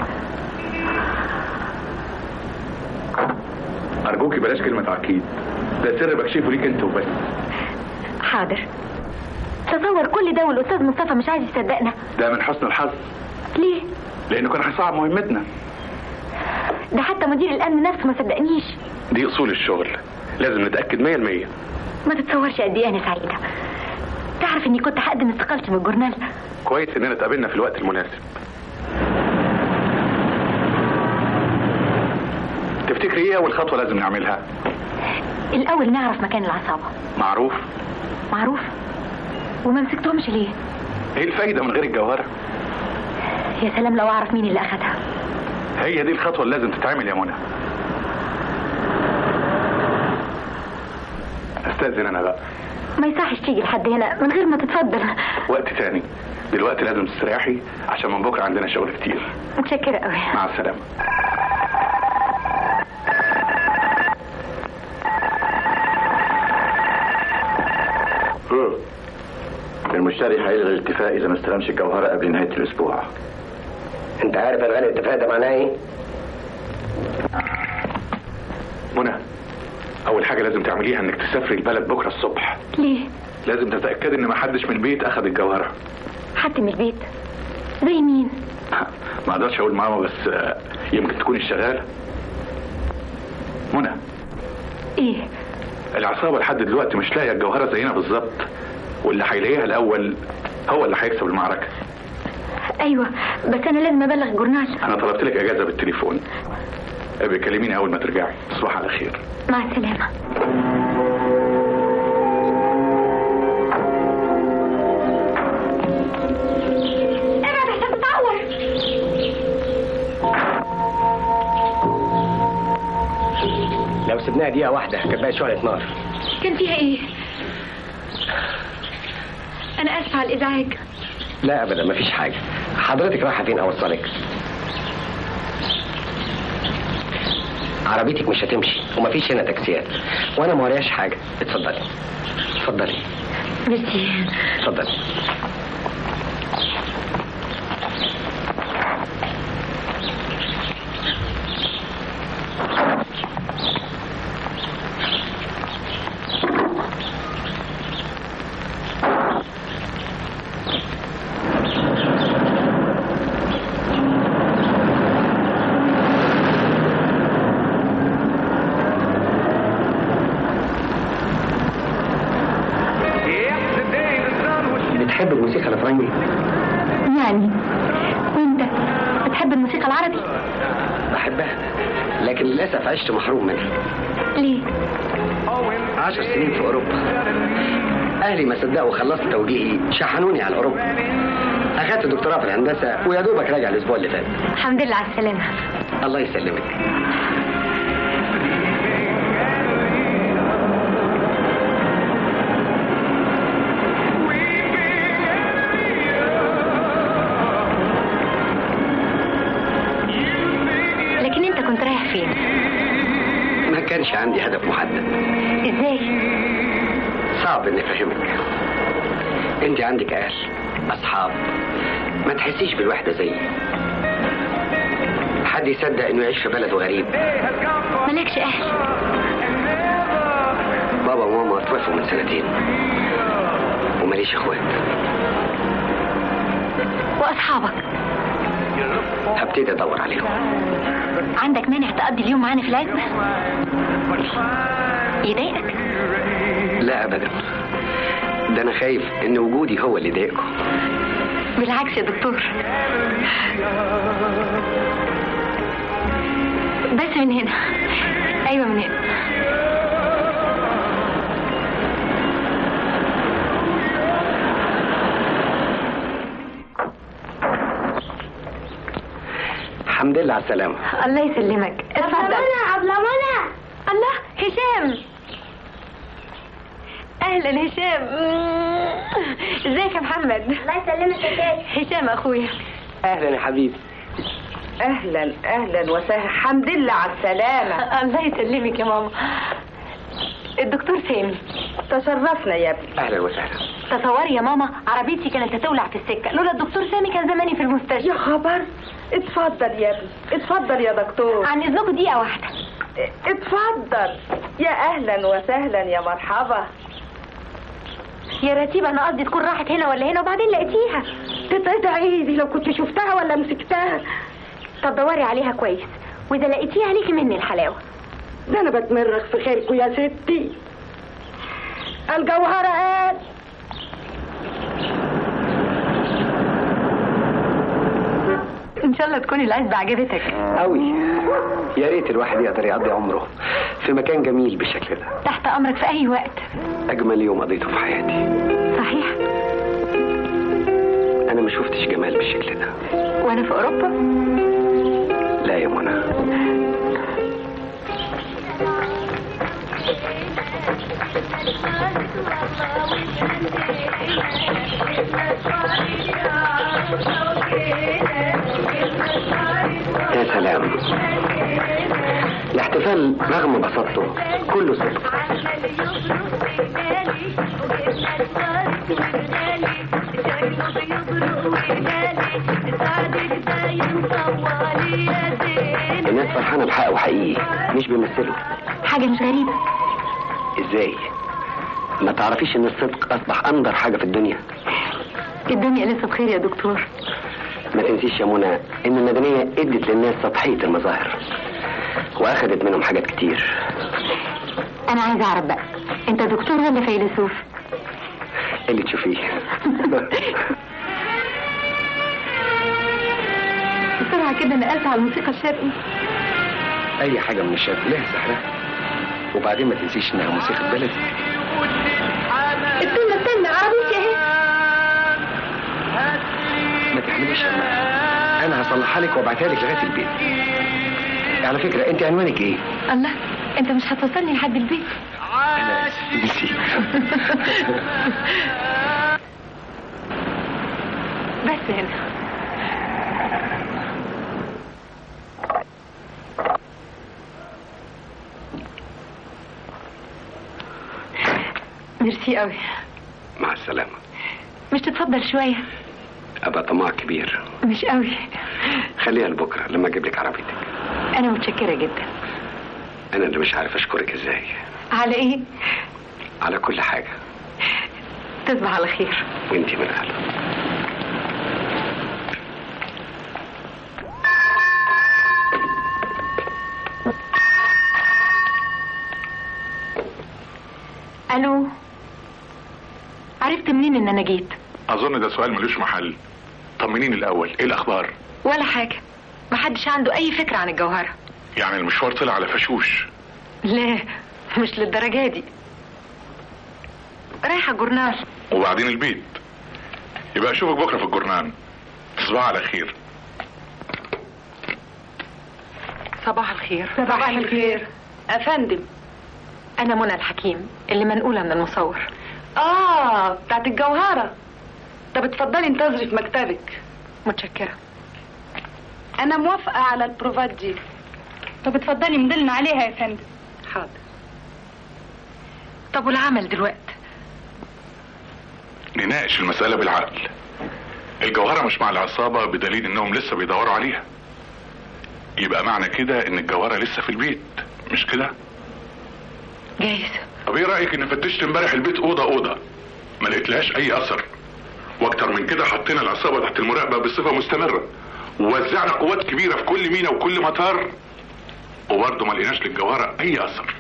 [SPEAKER 17] أرجوك بلاش كلمة عقيد ده سر بكشفه ليك أنت وبس
[SPEAKER 12] حاضر تصور كل ده والاستاذ مصطفى مش عايز يصدقنا
[SPEAKER 17] ده من حسن الحظ
[SPEAKER 12] ليه
[SPEAKER 17] لأنه كان هيصعب مهمتنا
[SPEAKER 12] ده حتى مدير الامن نفسه ما صدقنيش
[SPEAKER 17] دي أصول الشغل لازم نتأكد مية المية
[SPEAKER 12] ما تتصورش قد ايه انا سعيده تعرف اني كنت هقدم استقالتي من الجورنال
[SPEAKER 17] كويس إننا اتقابلنا في الوقت المناسب تفتكري إيه أول خطوة لازم نعملها؟
[SPEAKER 12] الاول نعرف مكان العصابه
[SPEAKER 17] معروف
[SPEAKER 12] معروف وما مسكتهمش ليه
[SPEAKER 17] إيه الفايدة من غير الجوهرة؟
[SPEAKER 12] يا سلام لو اعرف مين اللي اخدها
[SPEAKER 17] هي دي الخطوة اللي لازم تتعمل يا منى استاذن انا بقى
[SPEAKER 12] ما يصحش تيجي لحد هنا من غير ما تتفضل
[SPEAKER 17] وقت تاني دلوقتي لازم تستريحي عشان من بكره عندنا شغل كتير
[SPEAKER 12] متشكرة قوي
[SPEAKER 17] مع السلامه
[SPEAKER 11] مم. المشتري هيلغي الاتفاق اذا ما استلمش الجوهره قبل نهايه الاسبوع
[SPEAKER 16] انت عارف الغاء الاتفاق ده معناه ايه؟
[SPEAKER 17] منى اول حاجه لازم تعمليها انك تسافري البلد بكره الصبح
[SPEAKER 12] ليه
[SPEAKER 17] لازم تتاكدي ان ما حدش من البيت اخذ الجوهره
[SPEAKER 12] حد من البيت زي مين
[SPEAKER 17] ما اقدرش اقول ماما بس آه، يمكن تكون الشغاله منى
[SPEAKER 12] ايه
[SPEAKER 17] العصابه لحد دلوقتي مش لاقيه الجوهره زينا بالظبط واللي هيلاقيها الاول هو اللي هيكسب المعركه
[SPEAKER 12] ايوه بس انا لازم ابلغ الجورنال
[SPEAKER 17] انا طلبت لك اجازه بالتليفون ابقي كلميني اول ما ترجعي تصبح على خير
[SPEAKER 12] مع السلامة ابعد عشان تتعور
[SPEAKER 16] لو سبناها دقيقة واحدة كانت بقت شعلة نار
[SPEAKER 12] كان فيها ايه انا اسفة على الازعاج
[SPEAKER 16] لا ابدا مفيش حاجة حضرتك رايحة فين اوصلك عربيتك مش هتمشي ومفيش هنا تاكسيات وانا ما ورياش حاجة اتفضلي اتفضلي
[SPEAKER 12] ميرسي
[SPEAKER 16] اتفضلي بتحب الموسيقى الافرنجي
[SPEAKER 12] يعني وانت بتحب الموسيقى العربي
[SPEAKER 16] بحبها لكن للاسف عشت محروم منها
[SPEAKER 12] ليه
[SPEAKER 16] عشر سنين في اوروبا اهلي ما صدقوا خلصت توجيهي شحنوني على اوروبا اخدت دكتوراه في الهندسه ويا دوبك راجع الاسبوع اللي فات
[SPEAKER 12] الحمد لله على السلامة
[SPEAKER 16] الله يسلمك
[SPEAKER 12] لكن انت كنت رايح فين
[SPEAKER 16] ما كانش عندي هدف محدد
[SPEAKER 12] ازاي
[SPEAKER 16] صعب اني افهمك انت عندك اهل اصحاب ما تحسيش بالوحده زيي حد يصدق انه يعيش في بلد غريب
[SPEAKER 12] مالكش اهل
[SPEAKER 16] بابا وماما توفوا من سنتين وماليش اخوات
[SPEAKER 12] واصحابك
[SPEAKER 16] هبتدي ادور عليهم
[SPEAKER 12] عندك مانع تقضي اليوم معانا في العزبة يضايقك
[SPEAKER 16] لا ابدا ده انا خايف ان وجودي هو اللي يضايقكم
[SPEAKER 12] بالعكس يا دكتور بس من هنا ايوه من هنا
[SPEAKER 16] الحمد لله على السلامه
[SPEAKER 12] الله يسلمك اتفضل
[SPEAKER 18] أبلة منى
[SPEAKER 12] الله هشام اهلا هشام ازيك يا محمد
[SPEAKER 18] الله يسلمك يا تاج
[SPEAKER 12] هشام اخويا
[SPEAKER 16] اهلا يا حبيبي
[SPEAKER 9] اهلا اهلا وسهلا الحمد لله على السلامه
[SPEAKER 12] الله يسلمك يا ماما الدكتور سامي
[SPEAKER 9] تشرفنا يا ابني
[SPEAKER 16] اهلا وسهلا
[SPEAKER 12] تصوري يا ماما عربيتي كانت هتولع في السكه لولا الدكتور سامي كان زماني في المستشفى
[SPEAKER 9] يا خبر اتفضل يا ابني اتفضل يا دكتور
[SPEAKER 12] عن اذنكم دقيقه واحده
[SPEAKER 9] اتفضل يا اهلا وسهلا يا مرحبا
[SPEAKER 12] يا رتيب انا قصدي تكون راحت هنا ولا هنا وبعدين لقيتيها
[SPEAKER 9] تتقطعي دي لو كنت شفتها ولا مسكتها
[SPEAKER 12] طب دوري عليها كويس واذا لقيتيها ليكي مني الحلاوه
[SPEAKER 9] ده انا بتمرغ في خيركم يا ستي الجوهرة قال
[SPEAKER 12] ان شاء الله تكون العزبه عجبتك
[SPEAKER 16] قوي يا ريت الواحد يقدر يقضي عمره في مكان جميل بالشكل ده
[SPEAKER 12] تحت امرك في اي وقت
[SPEAKER 16] اجمل يوم قضيته في حياتي
[SPEAKER 12] صحيح
[SPEAKER 16] انا ما شفتش جمال بالشكل ده
[SPEAKER 12] وانا في اوروبا
[SPEAKER 16] لا يا منى يا سلام الاحتفال رغم بساطته كله صدق الناس فرحانه بحق وحقيقي مش بيمثلوا
[SPEAKER 12] حاجه مش غريبه
[SPEAKER 16] ازاي ما تعرفيش ان الصدق اصبح اندر حاجه في الدنيا
[SPEAKER 12] الدنيا لسه بخير يا دكتور
[SPEAKER 16] ما تنسيش يا منى ان المدنيه ادت للناس سطحيه المظاهر واخدت منهم حاجات كتير
[SPEAKER 12] انا عايزه اعرف بقى انت دكتور ولا فيلسوف
[SPEAKER 16] اللي تشوفيه
[SPEAKER 12] بسرعه كده نقلت على الموسيقى الشرقي
[SPEAKER 16] اي حاجه من الشرق لها سحرها وبعدين ما تنسيش انها موسيقى بلد
[SPEAKER 12] استنى استنى عربيتي اهي
[SPEAKER 16] ما تحمليش هم انا هصلحها لك وابعتها لك لغايه البيت على فكره انت عنوانك ايه
[SPEAKER 12] الله انت مش هتوصلني لحد البيت
[SPEAKER 16] انا اسف نسيت
[SPEAKER 12] بس هنا ميرسي قوي
[SPEAKER 16] مع السلامه
[SPEAKER 12] مش تتفضل شويه
[SPEAKER 16] ابقى طماع كبير
[SPEAKER 12] مش قوي
[SPEAKER 16] خليها لبكره لما اجيب لك عربيتك
[SPEAKER 12] انا متشكره جدا
[SPEAKER 16] انا اللي مش عارف اشكرك ازاي
[SPEAKER 12] على ايه
[SPEAKER 16] على كل حاجه
[SPEAKER 12] تصبح على خير
[SPEAKER 16] وانتي من اهله
[SPEAKER 12] الو عرفت منين ان انا جيت
[SPEAKER 17] اظن ده سؤال ملوش محل طمنيني الاول ايه الاخبار
[SPEAKER 12] ولا حاجه محدش عنده اي فكره عن الجوهره
[SPEAKER 17] يعني المشوار طلع على فشوش
[SPEAKER 12] لا مش للدرجه دي رايحه جورنال
[SPEAKER 17] وبعدين البيت يبقى اشوفك بكره في الجرنان تصبح على خير
[SPEAKER 12] صباح الخير
[SPEAKER 9] صباح الخير افندم
[SPEAKER 12] انا منى الحكيم اللي منقوله من المصور
[SPEAKER 9] اه بتاعت الجوهره طب اتفضلي انتظري في مكتبك
[SPEAKER 12] متشكره
[SPEAKER 9] انا موافقه على البروفات دي
[SPEAKER 6] طب اتفضلي مدلنا عليها يا فندم
[SPEAKER 9] حاضر
[SPEAKER 12] طب والعمل دلوقتي
[SPEAKER 17] نناقش المسألة بالعقل الجوهرة مش مع العصابة بدليل انهم لسه بيدوروا عليها يبقى معنى كده ان الجوهرة لسه في البيت مش كده
[SPEAKER 12] جايز
[SPEAKER 17] طب ايه رأيك ان فتشت امبارح البيت اوضة اوضة ما لقيتلهاش اي اثر واكتر من كده حطينا العصابة تحت المراقبة بصفة مستمرة ووزعنا قوات كبيره في كل مينا وكل مطار وبرضه ما لقيناش للجوهره اي اثر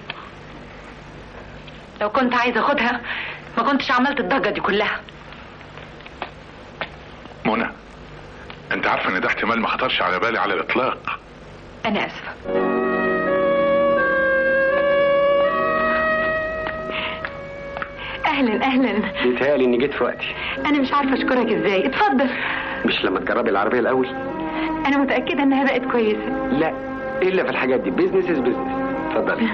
[SPEAKER 12] لو كنت عايزه اخدها ما كنتش عملت الضجه دي كلها
[SPEAKER 17] منى انت عارفه ان ده احتمال ما خطرش على بالي على الاطلاق
[SPEAKER 12] انا اسفه اهلا اهلا
[SPEAKER 16] بيتهيألي اني جيت في وقتي
[SPEAKER 12] انا مش عارفه اشكرك ازاي اتفضل
[SPEAKER 16] مش لما تجربي العربيه الاول
[SPEAKER 12] انا متاكده انها بقت كويسه
[SPEAKER 16] لا الا في الحاجات دي بيزنس از بيزنس اتفضلي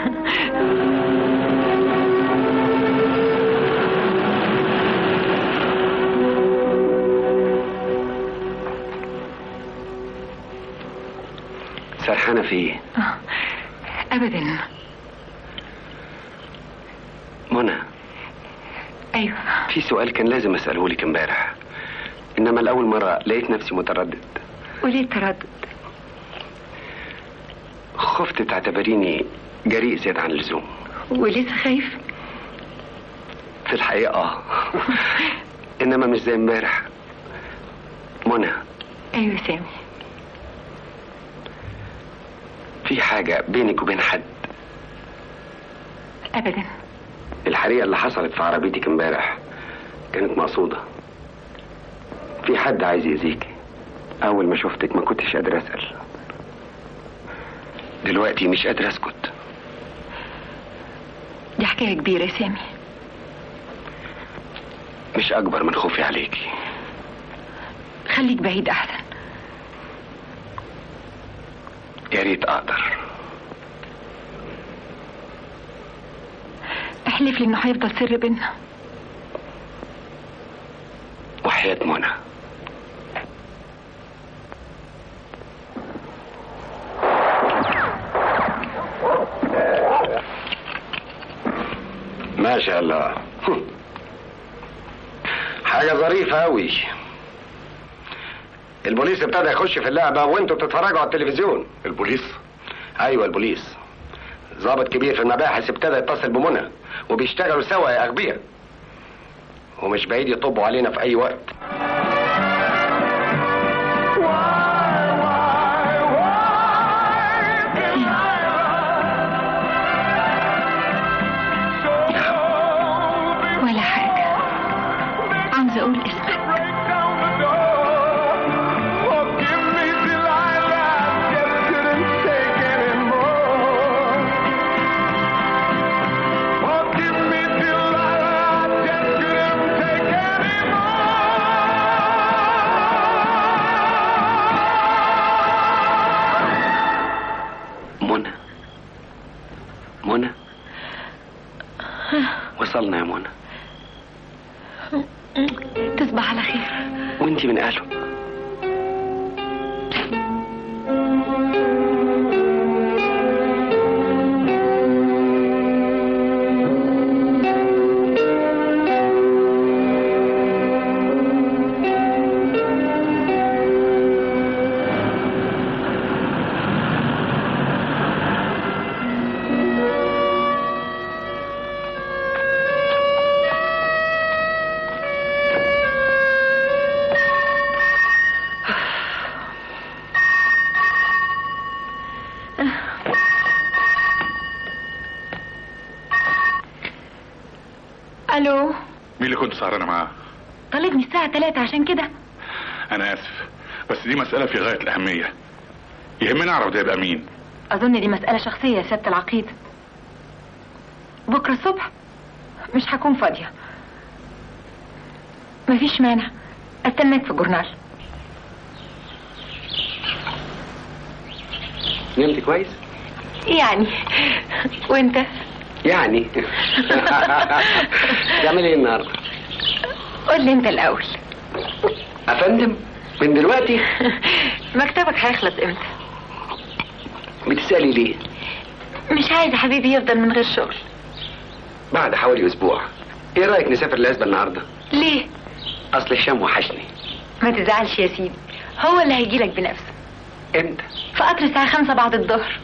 [SPEAKER 16] سرحانه في ايه
[SPEAKER 12] ابدا
[SPEAKER 16] منى
[SPEAKER 12] ايوه
[SPEAKER 16] في سؤال كان لازم اساله لك امبارح انما لاول مره لقيت نفسي متردد
[SPEAKER 12] وليه التردد
[SPEAKER 16] خفت تعتبريني جريء زيادة عن اللزوم
[SPEAKER 12] ولسه خايف
[SPEAKER 16] في الحقيقة اه انما مش زي امبارح منى
[SPEAKER 12] ايوه سامي
[SPEAKER 16] في حاجة بينك وبين حد
[SPEAKER 12] ابدا
[SPEAKER 16] الحريقة اللي حصلت في عربيتك امبارح كانت مقصودة في حد عايز يأذيك أول ما شفتك ما كنتش قادر أسأل دلوقتي مش قادر أسكت
[SPEAKER 12] دي حكايه كبيره يا سامي
[SPEAKER 16] مش أكبر من خوفي عليكي
[SPEAKER 12] خليك بعيد احسن
[SPEAKER 16] يا ريت أقدر
[SPEAKER 12] احلف لي انه هيفضل سر بينا
[SPEAKER 16] وحياة منى ما شاء الله حاجة ظريفة أوي البوليس ابتدى يخش في اللعبة وانتوا بتتفرجوا على التلفزيون
[SPEAKER 17] البوليس؟
[SPEAKER 16] أيوة البوليس ضابط كبير في المباحث ابتدى يتصل بمنى وبيشتغلوا سوا يا أغبياء ومش بعيد يطبوا علينا في أي وقت
[SPEAKER 12] ولا حاجه عاوزه اقول اسمك
[SPEAKER 16] منى منى وصلنا يا منى
[SPEAKER 12] تصبح على خير
[SPEAKER 16] وانت من اهله
[SPEAKER 12] الو
[SPEAKER 17] مين اللي كنت سهرانه معاه
[SPEAKER 12] طالبني الساعه 3 عشان كده
[SPEAKER 17] انا اسف بس دي مساله في غايه الاهميه يهمني اعرف ده يبقى مين
[SPEAKER 12] اظن دي مساله شخصيه يا سياده العقيد بكره الصبح مش هكون فاضيه مفيش مانع استناك في الجورنال
[SPEAKER 16] نمت كويس
[SPEAKER 12] يعني وانت
[SPEAKER 16] يعني تعمل ايه النهارده
[SPEAKER 12] قول لي انت الاول
[SPEAKER 16] افندم من دلوقتي
[SPEAKER 12] مكتبك هيخلص امتى
[SPEAKER 16] بتسالي ليه
[SPEAKER 12] مش عايزه حبيبي يفضل من غير شغل
[SPEAKER 16] بعد حوالي اسبوع ايه رايك نسافر العزبه النهارده
[SPEAKER 12] ليه
[SPEAKER 16] اصل الشام وحشني
[SPEAKER 12] ما تزعلش يا سيدي هو اللي هيجيلك بنفسه
[SPEAKER 16] امتى
[SPEAKER 12] في قطر الساعه خمسة بعد الظهر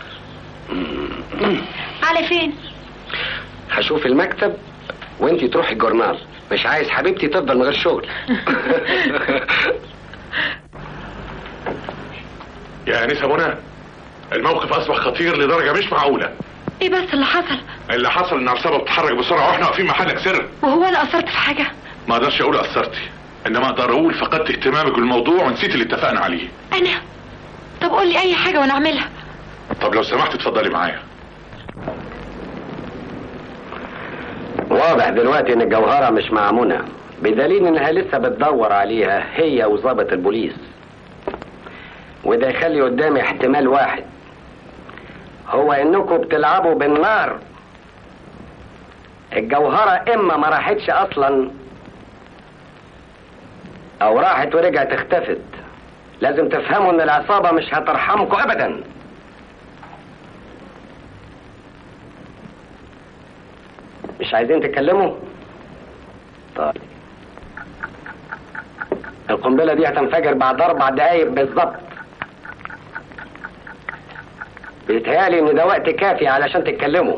[SPEAKER 12] على فين
[SPEAKER 16] هشوف المكتب وانتي تروحي الجورنال مش عايز حبيبتي تفضل من غير شغل
[SPEAKER 17] يا انسه منى الموقف اصبح خطير لدرجه مش معقوله
[SPEAKER 12] ايه بس اللي حصل
[SPEAKER 17] اللي حصل ان عصابه بتتحرك بسرعه واحنا واقفين محلك سر
[SPEAKER 12] وهو انا قصرت في حاجه
[SPEAKER 17] ما اقدرش اقول قصرتي انما اقدر اقول فقدت اهتمامك بالموضوع ونسيت اللي اتفقنا عليه
[SPEAKER 12] انا طب قول لي اي حاجه وانا اعملها
[SPEAKER 17] طب لو سمحت اتفضلي معايا
[SPEAKER 16] واضح دلوقتي ان الجوهرة مش مع منى بدليل انها لسه بتدور عليها هي وظابط البوليس وده يخلي قدامي احتمال واحد هو انكم بتلعبوا بالنار الجوهرة اما ما راحتش اصلا او راحت ورجعت اختفت لازم تفهموا ان العصابة مش هترحمكم ابدا مش عايزين تتكلموا طيب القنبلة دي هتنفجر بعد أربع دقايق بالظبط بيتهيألي إن ده وقت كافي علشان تتكلموا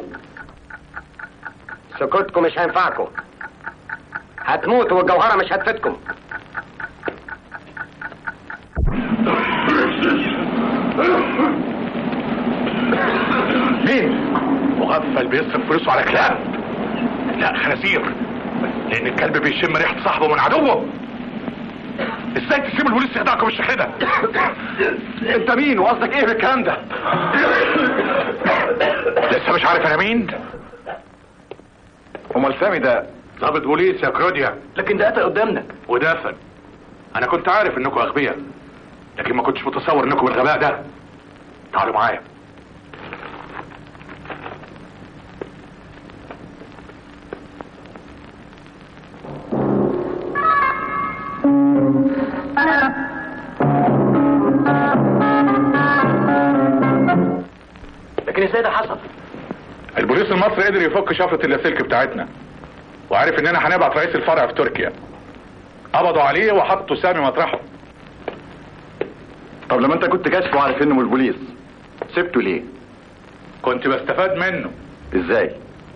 [SPEAKER 16] سكوتكم مش هينفعكم هتموتوا والجوهرة مش هتفيدكم
[SPEAKER 17] مين مغفل بيصرف فلوسه على كلاب لا خنازير لان الكلب بيشم ريحه صاحبه من عدوه ازاي تسيب البوليس يخدعكم بالشكل ده
[SPEAKER 14] انت مين وقصدك ايه بالكلام ده
[SPEAKER 17] لسه مش عارف انا مين
[SPEAKER 11] امال سامي ده
[SPEAKER 17] ضابط بوليس يا كروديا
[SPEAKER 7] لكن ده قتل قدامنا
[SPEAKER 17] ودافن انا كنت عارف انكم اغبياء لكن ما كنتش متصور انكم الغباء ده تعالوا معايا
[SPEAKER 7] لكن ازاي ده حصل
[SPEAKER 17] البوليس المصري قدر يفك شفرة اللاسلكي بتاعتنا وعارف اننا هنبعت رئيس الفرع في تركيا قبضوا عليه وحطوا سامي مطرحه
[SPEAKER 11] طب لما انت كنت كاشف وعارف انه من البوليس سبته ليه
[SPEAKER 17] كنت بستفاد منه
[SPEAKER 11] ازاي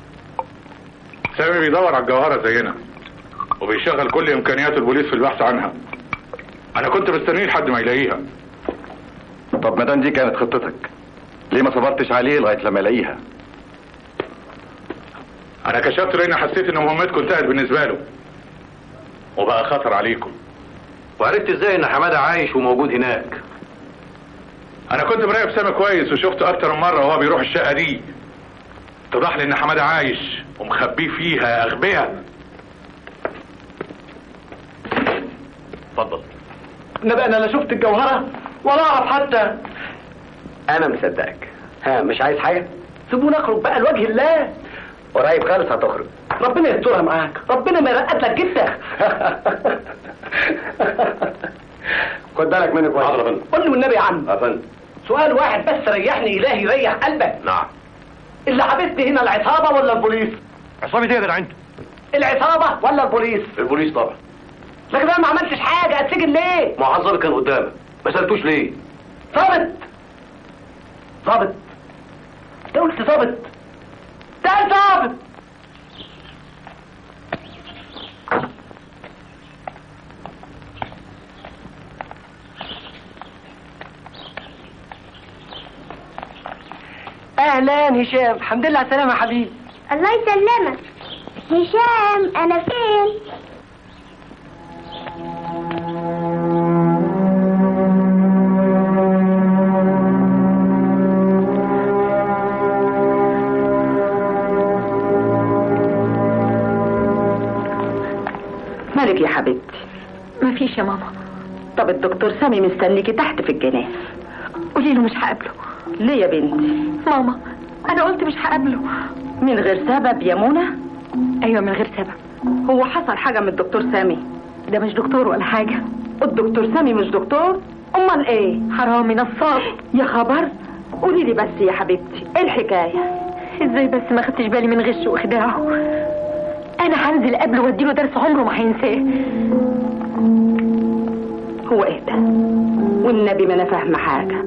[SPEAKER 17] سامي بيدور على الجوهرة زينا وبيشغل كل امكانيات البوليس في البحث عنها انا كنت مستنيه لحد ما يلاقيها
[SPEAKER 11] طب ما دام دي كانت خطتك ليه ما صبرتش عليه لغايه لما يلاقيها
[SPEAKER 17] انا كشفت لان حسيت ان مهمتكم انتهت بالنسبه له وبقى خطر عليكم
[SPEAKER 7] وعرفت ازاي ان حماده عايش وموجود هناك
[SPEAKER 17] انا كنت مراقب سامي كويس وشفته اكتر من مره وهو بيروح الشقه دي اتضح لي ان حماده عايش ومخبيه فيها اغبياء
[SPEAKER 7] اتفضل انما انا لا شفت الجوهره ولا اعرف حتى
[SPEAKER 16] انا مصدقك ها مش عايز حاجه
[SPEAKER 7] سيبوني اخرج بقى لوجه الله
[SPEAKER 16] قريب خالص هتخرج
[SPEAKER 7] ربنا يسترها معاك ربنا ما يرقد لك جدك
[SPEAKER 16] خد بالك مني كويس
[SPEAKER 7] حاضر يا فندم قول لي والنبي يا عم
[SPEAKER 16] يا فندم
[SPEAKER 7] سؤال واحد بس ريحني الهي يريح قلبك
[SPEAKER 17] نعم
[SPEAKER 7] اللي حبست هنا العصابه ولا البوليس
[SPEAKER 14] عصابة ايه يا جدع انت
[SPEAKER 7] العصابه ولا البوليس
[SPEAKER 14] البوليس طبعا
[SPEAKER 7] لكن انا ما عملتش حاجه اتسجن ليه
[SPEAKER 14] ما عذر كان قدامك ما سالتوش ليه
[SPEAKER 7] ظابط ظابط انت قلت ظابط ده ظابط اهلا هشام الحمد لله على السلامه يا حبيبي
[SPEAKER 18] الله يسلمك هشام انا فين
[SPEAKER 9] مالك يا حبيبتي
[SPEAKER 12] مفيش يا ماما
[SPEAKER 9] طب الدكتور سامي مستنيكي تحت في الجناح
[SPEAKER 12] قولي له مش هقابله
[SPEAKER 9] ليه يا بنتي
[SPEAKER 12] ماما انا قلت مش هقابله
[SPEAKER 9] من غير سبب يا منى
[SPEAKER 12] ايوه من غير سبب
[SPEAKER 9] هو حصل حاجه من الدكتور سامي
[SPEAKER 12] ده مش دكتور ولا حاجه
[SPEAKER 9] الدكتور سامي مش دكتور امال ايه
[SPEAKER 12] حرامي نصاب
[SPEAKER 9] يا خبر قولي لي بس يا حبيبتي ايه الحكايه
[SPEAKER 12] ازاي بس ما خدتش بالي من غش واخداعه انا هنزل قبله واديله درس عمره ما هينساه
[SPEAKER 9] هو ايه ده والنبي ما انا فاهمه حاجه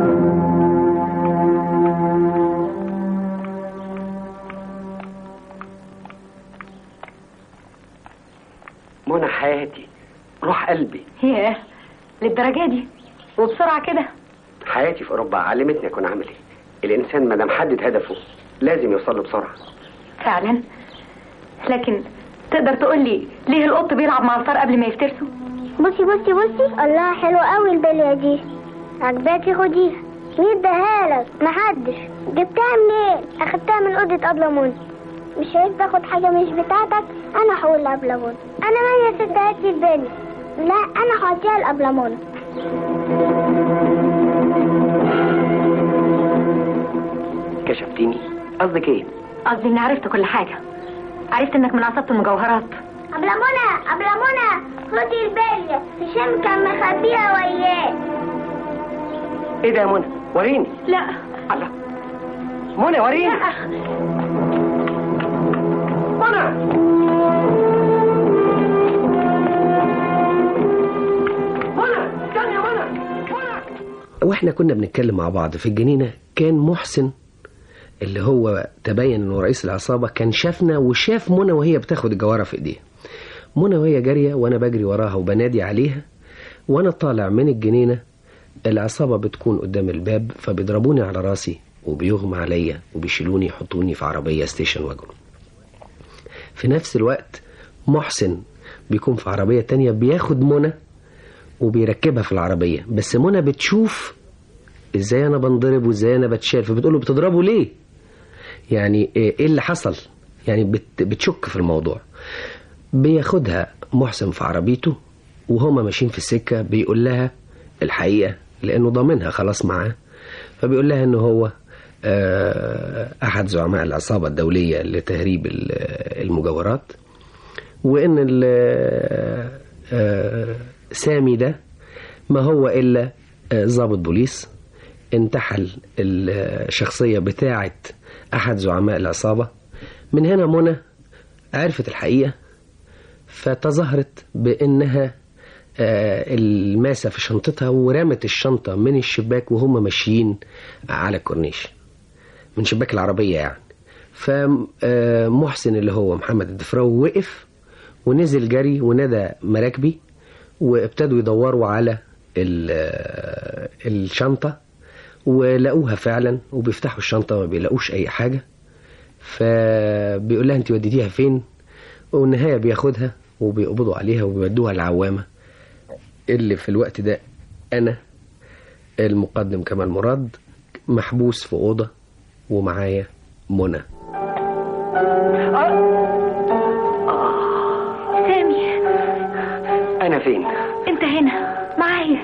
[SPEAKER 16] منى حياتي روح قلبي
[SPEAKER 12] ياه للدرجه دي وبسرعه كده
[SPEAKER 16] حياتي في اوروبا علمتني اكون عملي الانسان ما دام حدد هدفه لازم يوصل له بسرعه
[SPEAKER 12] فعلا لكن تقدر تقول لي ليه القط بيلعب مع الفار قبل ما يفترسه
[SPEAKER 18] بصي بصي بصي الله حلوة قوي البلية دي عجباكي خديها مين اداها لك محدش جبتها منين اخدتها من اوضه ابلمون مش عايز تاخد حاجه مش بتاعتك انا هقول لابلمون انا مالي يا ست هاتي البني لا انا هوديها لابلمون
[SPEAKER 16] كشفتيني قصدك ايه
[SPEAKER 12] قصدي اني عرفت كل حاجه عرفت انك من عصابه المجوهرات
[SPEAKER 18] ابلمونة ابلمونة خدي البلية هشام كان مخبيها وياه
[SPEAKER 16] ايه ده يا منى وريني
[SPEAKER 12] لا
[SPEAKER 16] الله منى وريني
[SPEAKER 12] لا
[SPEAKER 16] منى منى استني يا منى
[SPEAKER 10] واحنا كنا بنتكلم مع بعض في الجنينة كان محسن اللي هو تبين انه رئيس العصابة كان شافنا وشاف منى وهي بتاخد الجوارة في ايديها منى وهي جارية وانا بجري وراها وبنادي عليها وانا طالع من الجنينة العصابة بتكون قدام الباب فبيضربوني على راسي وبيغمى عليا وبيشيلوني يحطوني في عربية ستيشن واجون في نفس الوقت محسن بيكون في عربية تانية بياخد منى وبيركبها في العربية بس منى بتشوف ازاي انا بنضرب وازاي انا بتشال فبتقول له بتضربه ليه يعني ايه إيه اللي حصل يعني بت بتشك في الموضوع بياخدها محسن في عربيته وهما ماشيين في السكة بيقول لها الحقيقة لأنه ضامنها خلاص معاه فبيقول لها إنه هو آه، أحد زعماء العصابة الدولية لتهريب ال- المجوهرات وإن ال- آه، سامي ده ما هو إلا آه، ضابط بوليس انتحل الشخصية بتاعة أحد زعماء العصابة من هنا منى عرفت الحقيقة فتظاهرت بأنها آه، الماسة في شنطتها ورمت الشنطة من الشباك وهم ماشيين على الكورنيش من شباك العربية يعني فمحسن اللي هو محمد الدفراوي وقف ونزل جري ونادى مراكبي وابتدوا يدوروا على ال- آه، الشنطة ولقوها فعلا وبيفتحوا الشنطة ما بيلاقوش أي حاجة فبيقول لها أنت وديتيها فين والنهاية بياخدها وبيقبضوا عليها وبيودوها العوامة اللي في الوقت ده أنا المقدم كمال مراد محبوس في أوضة ومعايا منى
[SPEAKER 12] سامي
[SPEAKER 16] أنا فين؟
[SPEAKER 12] انت هنا معايا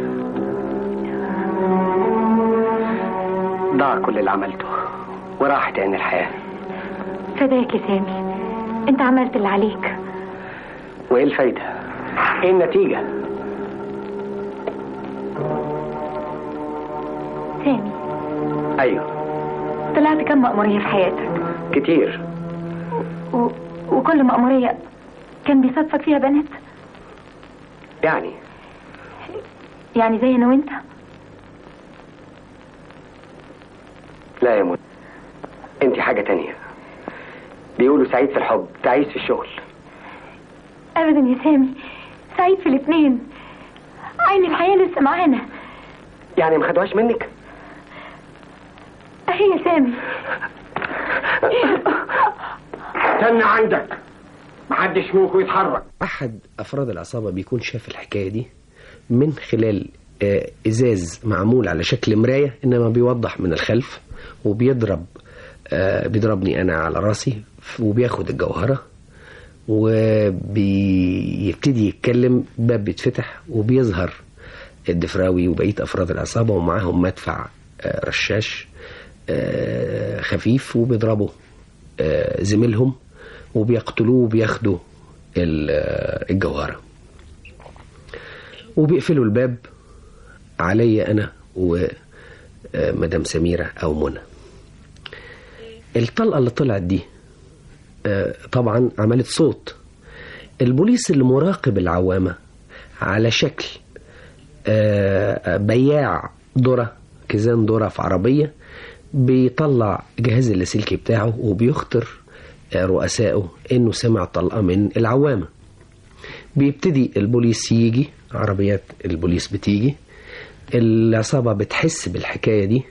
[SPEAKER 16] ضاع كل اللي عملته وراحت عين الحياة
[SPEAKER 12] فداك يا سامي انت عملت اللي عليك
[SPEAKER 16] وإيه الفايدة؟ إيه النتيجة؟
[SPEAKER 12] سامي
[SPEAKER 16] أيوه
[SPEAKER 12] طلعت كم مأمورية في حياتك
[SPEAKER 16] كتير
[SPEAKER 12] و... وكل مأمورية كان بيصادفك فيها بنات
[SPEAKER 16] يعني
[SPEAKER 12] يعني زي انا وانت
[SPEAKER 16] لا يا منى أنت حاجة تانية بيقولوا سعيد في الحب تعيس في الشغل
[SPEAKER 12] ابدا يا سامي سعيد في الاثنين عين الحياة لسه معانا
[SPEAKER 16] يعني ما خدوهاش منك؟
[SPEAKER 12] اهي يا سامي
[SPEAKER 14] استنى عندك محدش منكم يتحرك
[SPEAKER 10] أحد أفراد العصابة بيكون شاف الحكاية دي من خلال آه، إزاز معمول على شكل مراية إنما بيوضح من الخلف وبيضرب آه، بيضربني أنا على راسي ف- وبياخد الجوهرة وبيبتدي يتكلم باب بيتفتح وبيظهر الدفراوي وبقية أفراد العصابة ومعاهم مدفع آه، رشاش آه، خفيف وبيضربوا آه، زميلهم وبيقتلوه وبياخدوا ال- آه، الجوهرة وبيقفلوا الباب عليا أنا ومدام سميرة أو منى الطلقة اللي طلعت دي آه، طبعا عملت صوت البوليس اللي مراقب العوامة على شكل آه، بياع ذرة كيزان ذرة في عربية بيطلع جهاز اللاسلكي بتاعه وبيخطر آه، رؤسائه انه سمع طلقة من العوامة بيبتدي البوليس يجي عربيات البوليس بتيجي العصابة بتحس بالحكاية دي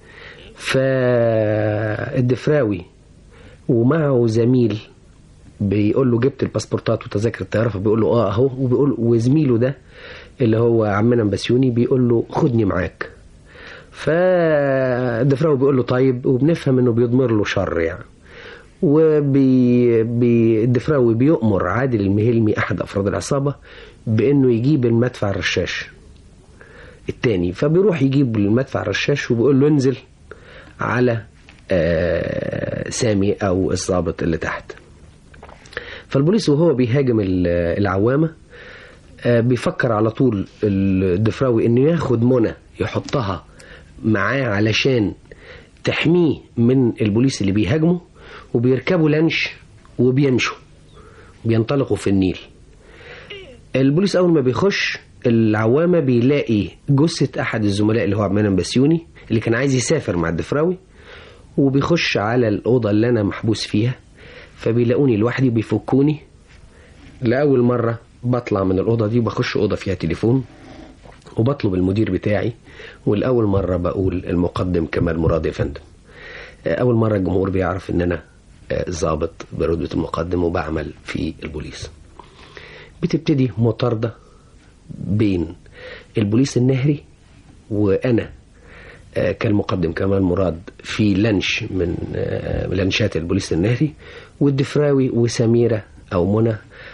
[SPEAKER 10] فالدفراوي ومعه زميل بيقول له جبت الباسبورتات وتذاكر الطياره فبيقول له اه اهو وبيقول وزميله ده اللي هو عمنا بسيوني بيقول له خدني معاك فالدفراوي بيقول له طيب وبنفهم انه بيضمر له شر يعني وبي بي الدفراوي بيؤمر عادل المهلمي احد افراد العصابه بانه يجيب المدفع الرشاش التاني فبيروح يجيب المدفع الرشاش وبيقول له انزل على آه سامي او الضابط اللي تحت فالبوليس وهو بيهاجم العوامة بيفكر على طول الدفراوي انه ياخد منى يحطها معاه علشان تحميه من البوليس اللي بيهاجمه وبيركبوا لانش وبيمشوا بينطلقوا في النيل البوليس اول ما بيخش العوامة بيلاقي جثة احد الزملاء اللي هو عبد المنعم بسيوني اللي كان عايز يسافر مع الدفراوي وبيخش على الأوضة اللي أنا محبوس فيها فبيلاقوني لوحدي بيفكوني لأول مرة بطلع من الأوضة دي وبخش أوضة فيها تليفون وبطلب المدير بتاعي والأول مرة بقول المقدم كمال مراد يا فندم أول مرة الجمهور بيعرف إن أنا ضابط برتبة المقدم وبعمل في البوليس بتبتدي مطاردة بين البوليس النهري وأنا كالمقدم كمال مراد في لانش من لانشات البوليس النهري والدفراوي وسميرة أو منى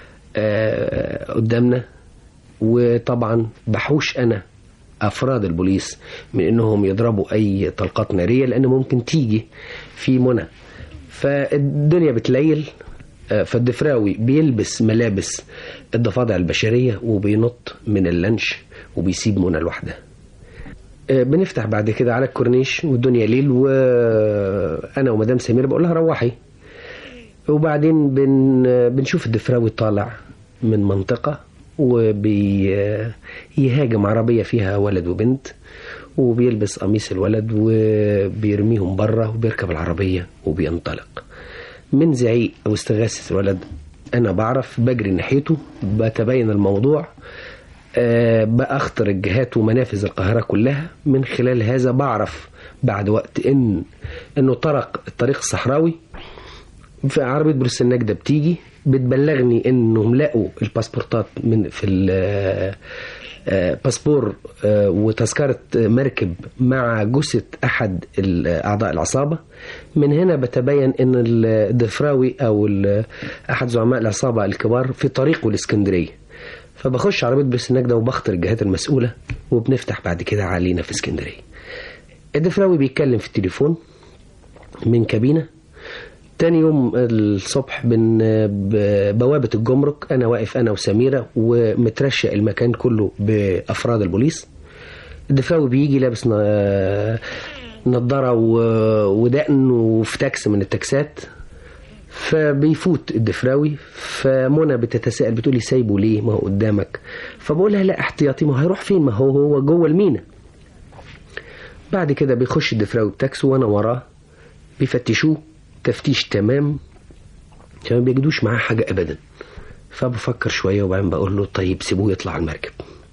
[SPEAKER 10] قدامنا وطبعا بحوش أنا أفراد البوليس من أنهم يضربوا أي طلقات نارية لأن ممكن تيجي في منى فالدنيا بتليل فالدفراوي بيلبس ملابس الضفادع البشرية وبينط من اللانش وبيسيب منى لوحدها بنفتح بعد كده على الكورنيش والدنيا ليل وانا ومدام سمير بقول لها روحي وبعدين بن بنشوف الدفراوي طالع من منطقه وبيهاجم عربيه فيها ولد وبنت وبيلبس قميص الولد وبيرميهم بره وبيركب العربيه وبينطلق من زعيق او استغاثه الولد انا بعرف بجري ناحيته بتبين الموضوع أه بأخطر الجهات ومنافذ القاهرة كلها من خلال هذا بعرف بعد وقت إن إنه طرق الطريق الصحراوي في عربية بوليس النجدة بتيجي بتبلغني إنهم لقوا الباسبورتات من في باسبور وتذكرة مركب مع جثة أحد أعضاء العصابة من هنا بتبين إن الدفراوي أو أحد زعماء العصابة الكبار في طريقه الإسكندرية فبخش عربية بوليس النجدة وبخطر الجهات المسؤولة وبنفتح بعد كده علينا في اسكندرية الدفراوي بيتكلم في التليفون من كابينة تاني يوم الصبح بن بوابة الجمرك أنا واقف أنا وسميرة ومترشق المكان كله بأفراد البوليس الدفراوي بيجي لابس نضارة ودقن وفي تاكس من التاكسات فبيفوت الدفراوي فمنى بتتساءل بتقولي سايبه ليه ما هو قدامك فبقول لها لا احتياطي ما هيروح فين ما هو هو جوه المينا بعد كده بيخش الدفراوي بتاكسي وانا وراه بيفتشوه تفتيش تمام عشان ما بيجدوش معاه حاجه ابدا فبفكر شويه وبعدين بقول له طيب سيبوه يطلع على المركب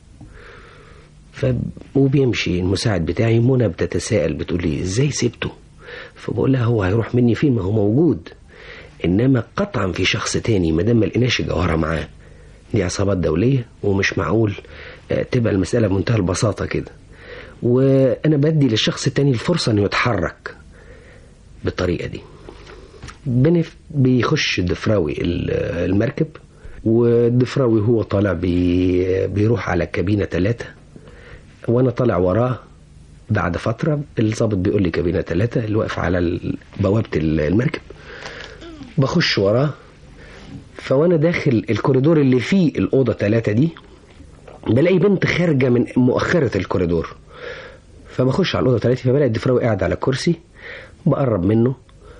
[SPEAKER 10] ف... وبيمشي المساعد بتاعي منى بتتساءل بتقول لي ازاي سبته فبقول لها هو هيروح مني فين ما هو موجود انما قطعا في شخص تاني ما دام ما لقيناش جوهره معاه دي عصابات دوليه ومش معقول تبقى المساله بمنتهى البساطه كده وانا بدي للشخص التاني الفرصه انه يتحرك بالطريقه دي بنف بيخش الدفراوي المركب والدفراوي هو طالع بي بيروح على كابينه ثلاثة وانا طالع وراه بعد فترة الضابط بيقول لي كابينة ثلاثة اللي واقف على بوابة المركب بخش وراه فوانا داخل الكوريدور اللي فيه الأوضة ثلاثة دي بلاقي بنت خارجة من مؤخرة الكوريدور فبخش على الأوضة ثلاثة فبلاقي الدفراوي قاعد على كرسي بقرب منه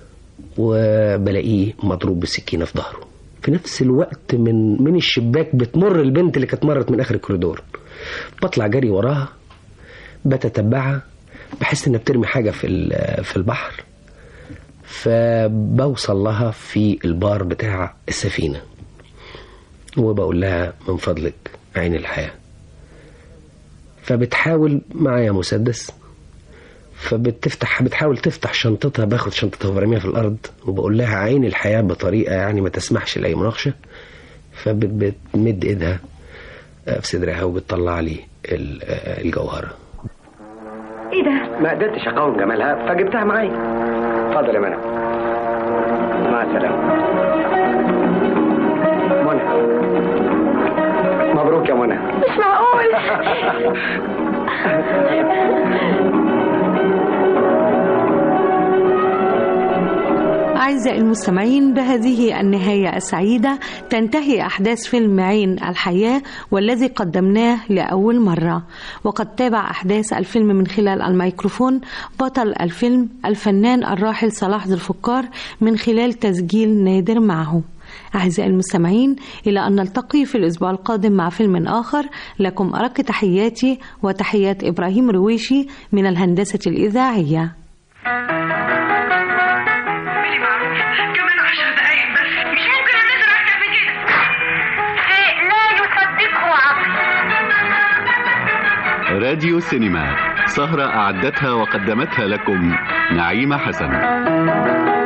[SPEAKER 10] وبلاقيه مضروب بالسكينة في ظهره في نفس الوقت من من الشباك بتمر البنت اللي كانت مرت من آخر الكوريدور بطلع جري وراها بتتبعها بحس انها بترمي حاجة في في البحر فبوصل لها في البار بتاع السفينة وبقول لها من فضلك عين الحياة فبتحاول معايا مسدس فبتفتح بتحاول تفتح شنطتها باخد شنطتها وبرميها في الارض وبقول لها عين الحياه بطريقه يعني ما تسمحش لاي مناقشه فبتمد ايدها في صدرها وبتطلع لي ال- الجوهره
[SPEAKER 16] ايه ده؟ ما قدرتش اقاوم جمالها فجبتها معايا اتفضل يا منى مع السلامة منى مبروك يا منى
[SPEAKER 12] مش معقول
[SPEAKER 8] أعزائي المستمعين بهذه النهاية السعيدة تنتهي أحداث فيلم عين الحياة والذي قدمناه لأول مرة وقد تابع أحداث الفيلم من خلال الميكروفون بطل الفيلم الفنان الراحل صلاح ذو الفقار من خلال تسجيل نادر معه أعزائي المستمعين إلى أن نلتقي في الأسبوع القادم مع فيلم آخر لكم أرق تحياتي وتحيات إبراهيم رويشي من الهندسة الإذاعية
[SPEAKER 4] اعملي معروف كمان عشر دقايق بس مش ممكن انزل اكتر من كده شيء لا يصدقه عقل
[SPEAKER 2] راديو سينما سهرة أعدتها وقدمتها لكم نعيمة حسن